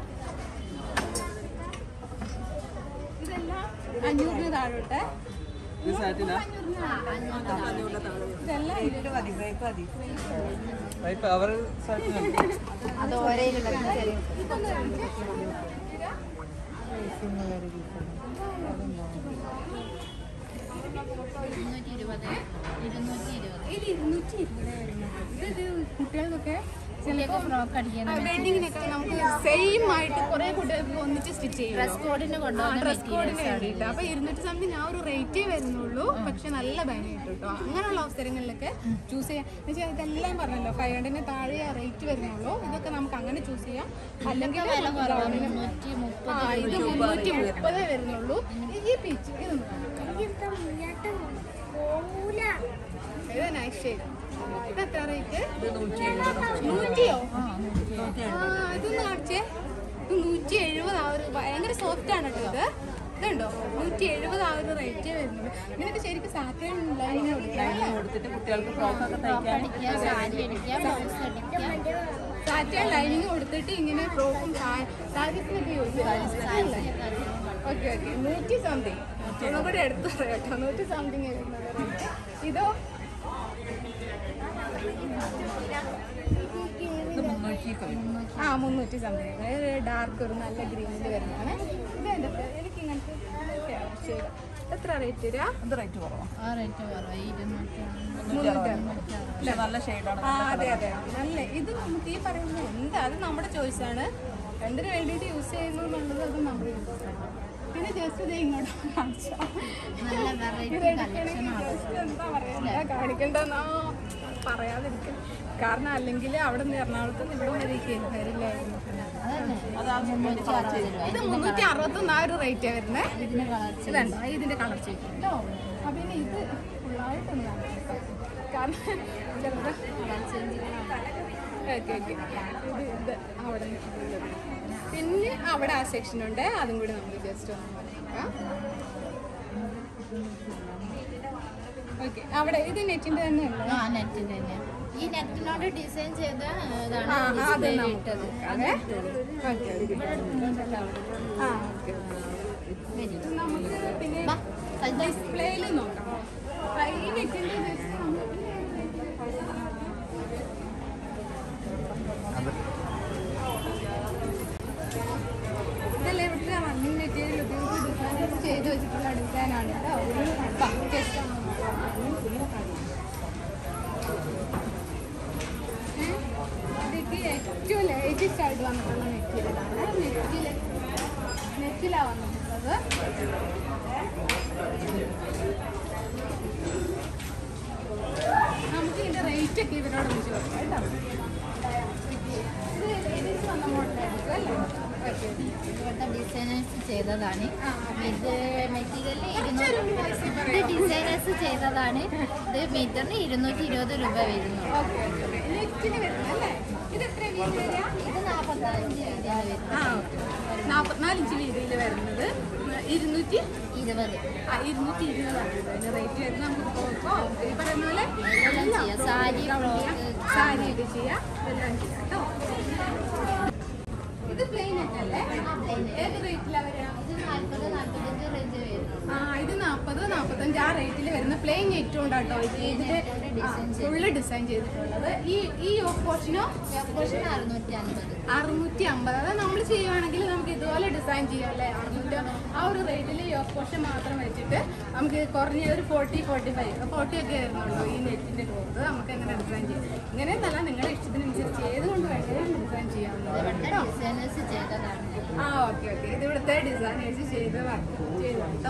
ഇതെല്ലാം അഞ്ഞൂറിന് താഴോട്ട് ഇതെല്ലാം അവർ അത് ഓരയിലുള്ള ഇതൊന്ന് കാണിച്ചേ. ഇതാ. ഇരുന്നൂറ്റി ഇരുപത് ഇരുന്നൂറ്റി ഇരുപത് ഇത് ഇരുന്നൂറ്റി ഇരുപത് വരുന്നത് ഇത് കുട്ടികൾക്കൊക്കെ ചിലപ്പോൾ ഫ്രോക്ക് അടിക്കാൻ വെഡിങ്ങിനൊക്കെ നമുക്ക് സെയിം ആയിട്ട് കുറെ കുട്ടികൾക്ക് ഒന്നിച്ച് സ്റ്റിച്ച് ചെയ്യും ഡ്രസ് കോഡിന് കൊണ്ടുവന്ന ഡ്രസ് കോഡിന് മെറ്റീരിയൽസ് ആണ് വേണ്ടിയിട്ട് അപ്പൊ ഇരുന്നൂറ്റി സംതിങ് ആ ഒരു റേറ്റേ വരുന്നുള്ളൂ പക്ഷെ നല്ല ഭംഗി കിട്ടും കേട്ടോ അങ്ങനെയുള്ള അവസരങ്ങളിലൊക്കെ ചൂസ് ചെയ്യാം എന്ന് വെച്ചാൽ ഇതെല്ലാം പറഞ്ഞല്ലോ ഫൈവ് ഹൺഡ്രഡിന് താഴെ ആ റേറ്റ് വരുന്നുള്ളൂ ഇതൊക്കെ നമുക്ക് അങ്ങനെ ചൂസ് ചെയ്യാം അല്ലെങ്കിൽ വില കുറവാണ് ഗൗണിന് മുന്നൂറ്റി മുപ്പത് ആ ഇത് മുന്നൂറ്റി മുപ്പതേ വരുന്നുള്ളൂ ഈ പീച്ച് ഇത് ഇത് നൈസ് ഷെയ്ഡ് ഇത് എത്ര റേറ്റ് നൂറ്റിയോ ആ ഇതൊന്ന് കാണിച്ചേ ഇത് നൂറ്റി എഴുപത് ആ ഒരു ഭയങ്കര സോഫ്റ്റ് ആണ് കേട്ടോ ഇത് ഇതുണ്ടോ നൂറ്റി എഴുപത് ആ ഒരു റേറ്റേ വരുന്നുള്ളൂ ഇതിനൊക്കെ ശരിക്കും സാറ്റൻ ലൈനിങ് കൊടുക്കാം കൊടുത്തിട്ട് കുട്ടികൾക്ക് ഫ്രോക്കൊക്കെ തയ്ക്കാൻ അടിക്കുക സാരി അടിക്കുക ബ്ലൗസ് അടിക്കുക സാറ്റൻ ലൈനിങ് കൊടുത്തിട്ട് ഇങ്ങനെ ഫ്രോക്കും സാരീസിനൊക്കെ യൂസ് ചെയ്യാം ഓക്കെ ഓക്കെ നൂറ്റി സംതിങ് ഒന്നും കൂടെ എടുത്ത് പറയാം കേട്ടോ നൂറ്റി സംതിങ് വരുന്നത് rate. ഇതോ ഇത് മുന്നൂറ്റിയൊക്കെ വരും ആ മുന്നൂറ്റി സംതിങ് ഡാർക്ക് ഒരു നല്ല ഗ്രീനിൽ വരുന്നതാണ് ഇത് എൻ്റെ എനിക്ക് ഇങ്ങനത്തെ shade. എത്ര റേറ്റ് വരിക അത് റേറ്റ് കുറവാണ് ആ റേറ്റ് കുറവാണ് ഇരുന്നൂറ്റി മുന്നൂറ്റി അറുപത് പക്ഷെ നല്ല ഷെയ്ഡാണ് ആ അതെ അതെ നല്ല ഇത് നമുക്ക് ഈ പറയുന്നത് എന്താ അത് നമ്മുടെ ചോയ്സാണ് എന്തിനു വേണ്ടിയിട്ട് യൂസ് ചെയ്യുന്നു എന്നുള്ളത് അത് നമ്മുടെ ചോയ്സാണ് പിന്നെ ജസ്റ്റ് ഇത് ഇങ്ങോട്ട് കാണിച്ചോ നല്ല വെറൈറ്റി ഇത് കളക്ഷൻ ആണ് just എന്താ പറയാ കാണിക്കണ്ടെന്നാ പറയാതിരിക്കും കാരണം അല്ലെങ്കിൽ അവിടെ നിന്ന് എറണാകുളത്ത് നിന്ന് ഇവിടെ വരേക്ക് വരില്ലായിരുന്നു അത് ആ മുന്നൂറ്റി അറുപത് രൂപ ഇത് മുന്നൂറ്റി അറുപത്തൊന്ന് ആ ഒരു റേറ്റ് വരുന്നത് ഇതിന് കളർ ഇതുണ്ടോ ഇതിന്റെ കളർ ചേഞ്ച് കേട്ടോ അപ്പൊ പിന്നെ ഇത് ഫുള്ളായിട്ടൊന്ന് കാണിക്കാം. കാരണം ചിലത് കളർ ചേഞ്ച് ഓക്കെ ഓക്കെ ഇത് ഇത് അവിടെ നിൽക്കുന്നത് പിന്നെ അവിടെ ആ സെക്ഷൻ ഉണ്ട് അതും കൂടി നമുക്ക് ജസ്റ്റ് ഒന്ന് നോക്കാം ഓക്കെ അവിടെ ഇത് നെറ്റിന്റെ തന്നെ അല്ലേ ആ നെറ്റിന്റെ തന്നെ ഈ നെറ്റിനോട് ഡിസൈൻ ചെയ്ത ഇതാണ് ആ ആ, അത് display നമുക്ക് ഇട്ടത് അതെ ഓക്കെ ആ ഓക്കെ ഇത് നമുക്ക് പിന്നെ ബാ, സജ്ജ. ഡിസ്പ്ലേയിൽ നോക്കാം ആ, ഈ നെറ്റിന്റെ ജസ്റ്റ് ഇതല്ലേ ഇവിടുത്തെ റണ്ണിങ് മെറ്റീരിയൽ ഉപയോഗിച്ച് ലേറ്റസ്റ്റ് ആയിട്ട് വന്നിട്ടുള്ള മെറ്റീരിയലാണ് നെറ്റിൽ നെറ്റിലാണ് വന്നിട്ടുള്ളത് നമുക്ക് ഇതിന്റെ റേറ്റ് ഒക്കെ ഇവരോട് വിളിച്ച് കൊടുക്കാം കേട്ടോ ഇത് ലേഡീസ് വന്ന മോഡലായിരിക്കും അല്ലേ ഓക്കെ ഇവിടുത്തെ ഡിസൈനേഴ്സ് ചെയ്തതാണ് ആ. ഇത് മെറ്റീരിയൽ കുറച്ചൊരു voice ഇത് പറയാമോ? ഡിസൈനേഴ്സ് ചെയ്തതാണ് ഇത് മീറ്ററിന് ഇരുന്നൂറ്റി ഇരുപത് രൂപ വരുന്നു ഓക്കെ ഓക്കെ നെറ്റിന് വരുന്നത് അല്ലേ ഇത് എത്ര വീതി വരിക ഇത് നാൽപ്പത്തഞ്ച് ഇതിന് വരുന്നു ആ ഓക്കെ നാൽപ്പത്തിനാല് ഇഞ്ച് വീതിയിൽ വരുന്നത് ഇരുന്നൂറ്റി ഇരുപത് ആ ഇരുന്നൂറ്റി ഇരുപതാണ് ഇതിന് റേറ്റ് വരുന്നത് നമുക്ക് ഫ്രോക്കോ ഈ പറയുന്ന പോലെ എല്ലാം ചെയ്യാം. സാരി, ഫ്രോക്ക്, സാരി ഒക്കെ ചെയ്യാം എല്ലാം ചെയ്യാം കേട്ടോ ഇത് പ്ലെയിൻ അല്ലേ ഏത് റേറ്റിലാണ് വരിക ഇത് നാൽപ്പത് നാൽപ്പത്തഞ്ച് റേഞ്ച് വരുന്നു ആ ഇത് നാൽപ്പത് നാൽപ്പത്തഞ്ച് ആ റേറ്റിൽ വരുന്ന പ്ലെയിൻ നെറ്റും ഉണ്ട് കേട്ടോ ഇത് ഇതിന്റെ ഫുള്ള് ഡിസൈൻ ചെയ്തിട്ടുള്ളത് ഈ ഈ പോർഷനോ പോർഷൻ അറുന്നൂറ്റി അൻപത് അറുന്നൂറ്റി അമ്പത് അത് നമ്മൾ ചെയ്യുവാണെങ്കിൽ നമുക്ക് ഇതുപോലെ ഡിസൈൻ ചെയ്യാം അല്ലേ അറുന്നൂറ്റി ആ ഒരു റേറ്റിൽ യോക്ക് പോർഷൻ മാത്രം വെച്ചിട്ട് നമുക്ക് കുറഞ്ഞ ഒരു ഫോർട്ടി ഫോർട്ടി ഫൈവ് ഫോർട്ടി ഒക്കെ വരുന്നുള്ളൂ ഈ നെറ്റിന്റെ ക്ലോത്ത് നമുക്ക് എങ്ങനെ ഡിസൈൻ ചെയ്യാം ഇങ്ങനെ നല്ല നിങ്ങളുടെ ഇഷ്ടത്തിനനുസരിച്ച് ഏതുകൊണ്ട് വേണമെങ്കിലും ഡിസൈൻ ചെയ്യാവുന്നതാണ് ഇവിടുത്തെ കേട്ടോ ഡിസൈനേഴ്സ് ചെയ്തതാണ് ആ ഓക്കെ ഓക്കെ ഇത് ഇവിടുത്തെ ഡിസൈനേഴ്സ് ചെയ്ത് വർക്ക് ചെയ്തു കേട്ടോ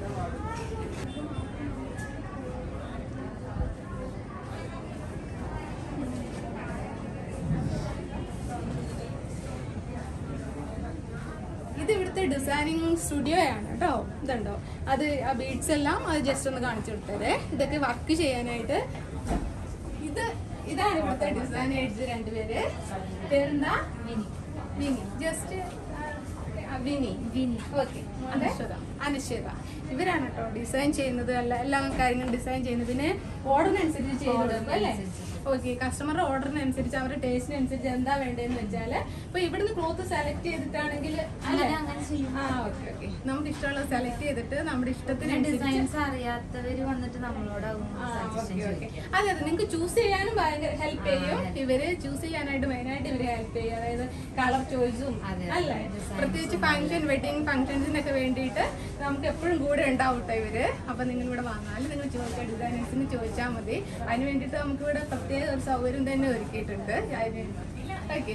ഇത് ഇവിടുത്തെ ഡിസൈനിങ് സ്റ്റുഡിയോ ആണ് കേട്ടോ ഇതുണ്ടോ അത് ആ ബീഡ്സ് എല്ലാം അത് ജസ്റ്റ് ഒന്ന് കാണിച്ചു കൊടുത്തതേ ഇതൊക്കെ വർക്ക് ചെയ്യാനായിട്ട് ഇത് ഇതാണ് ഇവിടുത്തെ ഡിസൈനേഴ്സ് രണ്ടുപേര് പേരെന്താ വിനി ജസ്റ്റ് വിനി വിനി ഓക്കെ അനശ്വര അനശ്വര ഇവരാണ് കേട്ടോ ഡിസൈൻ ചെയ്യുന്നത് എല്ലാ എല്ലാ കാര്യങ്ങളും ഡിസൈൻ ചെയ്യുന്നത് പിന്നെ ഓർഡറിനനുസരിച്ച് ചെയ്ത് കൊടുക്കും അല്ലേ ഓക്കെ കസ്റ്റമറുടെ ഓർഡറിനനുസരിച്ച് അവരുടെ ടേസ്റ്റിനനുസരിച്ച് എന്താ വേണ്ടതെന്ന് വെച്ചാൽ ഇപ്പൊ ഇവിടുന്ന് ക്ലോത്ത് സെലക്ട് ചെയ്തിട്ടാണെങ്കിൽ ആ ഓക്കെ ഓക്കെ നമുക്ക് ഇഷ്ടമുള്ളത് സെലക്ട് ചെയ്തിട്ട് നമ്മുടെ ഇഷ്ടത്തിനനുസരിച്ച് ഡിസൈൻസ് അറിയാത്തവര് വന്നിട്ട് നമ്മളോടാവും ആ, okay, okay. അതെ അതെ നിങ്ങൾക്ക് ചൂസ് ചെയ്യാനും ഭയങ്കര ഹെൽപ്പ് ചെയ്യും ഇവര് ചൂസ് ചെയ്യാനായിട്ട് മെയിനായിട്ട് ഇവര് ഹെൽപ്പ് ചെയ്യും അതായത് കളർ ചോയ്സും അതെ, അല്ലേ പ്രത്യേകിച്ച് ഫംഗ്ഷൻ വെഡിങ് ഫംഗ്ഷൻസിനൊക്കെ വേണ്ടിയിട്ട് നമുക്ക് എപ്പോഴും കൂടെ ഉണ്ടാവും കേട്ടോ ഇവര് അപ്പൊ നിങ്ങൾ ഇവിടെ വന്നാൽ നിങ്ങൾ ചോദിക്കാം ഡിസൈനേഴ്സിന് ചോദിച്ചാൽ മതി അതിന് വേണ്ടിയിട്ട് നമുക്ക് ഇവിടെ പ്രത്യേക ഒരു സൗകര്യം തന്നെ ഒരുക്കിയിട്ടുണ്ട് അതിന് ഓക്കെ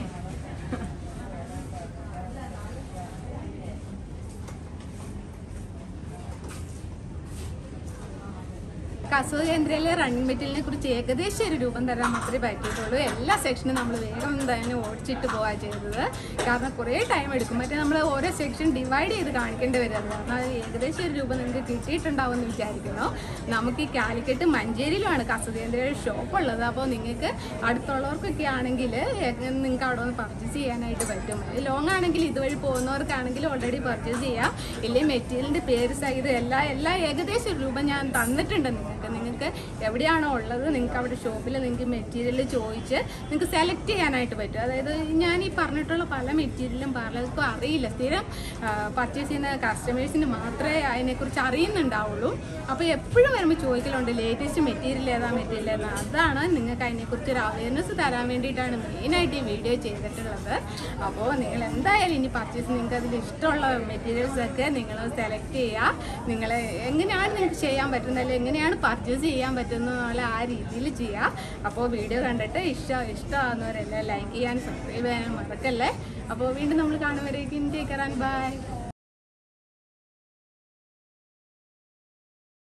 കസവ് കേന്ദ്രയിലെ റണ്ണിങ് മെറ്റീരിയലിനെ കുറിച്ച് ഏകദേശം ഒരു രൂപം തരാൻ മാത്രമേ പറ്റിയിട്ടുള്ളൂ എല്ലാ സെക്ഷനും നമ്മൾ വേഗം തന്നെ ഓടിച്ചിട്ട് പോവാ ചെയ്തത് കാരണം കുറേ ടൈം എടുക്കും മറ്റേ നമ്മൾ ഓരോ സെക്ഷൻ ഡിവൈഡ് ചെയ്ത് കാണിക്കേണ്ടി വരും അത് കാരണം അത് ഏകദേശം ഒരു രൂപം നിങ്ങൾക്ക് കിട്ടിയിട്ടുണ്ടാവും എന്ന് വിചാരിക്കുന്നു നമുക്ക് ഈ കാലിക്കറ്റ് മഞ്ചേരിയിലുമാണ് കസവ് കേന്ദ്രയുടെ ഷോപ്പ് ഉള്ളത് അപ്പോൾ നിങ്ങൾക്ക് അടുത്തുള്ളവർക്കൊക്കെ ആണെങ്കിൽ നിങ്ങൾക്ക് അവിടെ വന്ന് പർച്ചേസ് ചെയ്യാനായിട്ട് പറ്റും ലോങ് ആണെങ്കിൽ ഇതുവഴി പോകുന്നവർക്കാണെങ്കിൽ ഓൾറെഡി പർച്ചേസ് ചെയ്യാം ഇല്ലെങ്കിൽ മെറ്റീരിയലിൻ്റെ പേര് സഹിതം എല്ലാ എല്ലാ ഏകദേശം ഒരു രൂപ ഞാൻ തന്നിട്ടുണ്ട് നിങ്ങൾക്ക് നിങ്ങൾക്ക് എവിടെയാണോ ഉള്ളത് നിങ്ങൾക്ക് അവിടെ ഷോപ്പിൽ നിങ്ങൾക്ക് മെറ്റീരിയൽ ചോദിച്ച് നിങ്ങൾക്ക് സെലക്ട് ചെയ്യാനായിട്ട് പറ്റും അതായത് ഞാൻ ഈ പറഞ്ഞിട്ടുള്ള പല മെറ്റീരിയലും പലർക്കും അറിയില്ല സ്ഥിരം പർച്ചേസ് ചെയ്യുന്ന കസ്റ്റമേഴ്സിന് മാത്രമേ അതിനെക്കുറിച്ച് അറിയുന്നുണ്ടാവുള്ളൂ അപ്പോൾ എപ്പോഴും വരുമ്പോൾ ചോദിക്കലുണ്ട് ലേറ്റസ്റ്റ് മെറ്റീരിയൽ ഏതാ മെറ്റീരിയൽ ഏതാ അതാണ് നിങ്ങൾക്ക് അതിനെക്കുറിച്ച് ഒരു അവയർനെസ് തരാൻ വേണ്ടിയിട്ടാണ് മെയിനായിട്ട് ഈ വീഡിയോ ചെയ്തിട്ടുള്ളത് അപ്പോൾ നിങ്ങൾ എന്തായാലും ഇനി പർച്ചേസ് നിങ്ങൾക്ക് അതിൽ ഇഷ്ടമുള്ള മെറ്റീരിയൽസ് ഒക്കെ നിങ്ങൾ സെലക്ട് ചെയ്യുക നിങ്ങൾ എങ്ങനെയാണ് നിങ്ങൾക്ക് ചെയ്യാൻ പറ്റുന്നത് അല്ലെങ്കിൽ എങ്ങനെയാണ് പർച്ചേസ് ചെയ്യാൻ പറ്റുന്നത് എന്നുള്ള ആ രീതിയിൽ ചെയ്യുക അപ്പോൾ വീഡിയോ കണ്ടിട്ട് ഇഷ്ടം ഇഷ്ടമാകുന്നവരെല്ലാം ലൈക്ക് ചെയ്യാൻ സബ്സ്ക്രൈബ് ചെയ്യാനും മറക്കല്ലേ അപ്പോൾ വീണ്ടും നമ്മൾ കാണുമ്പോഴേക്കും ടേക്ക് ബൈ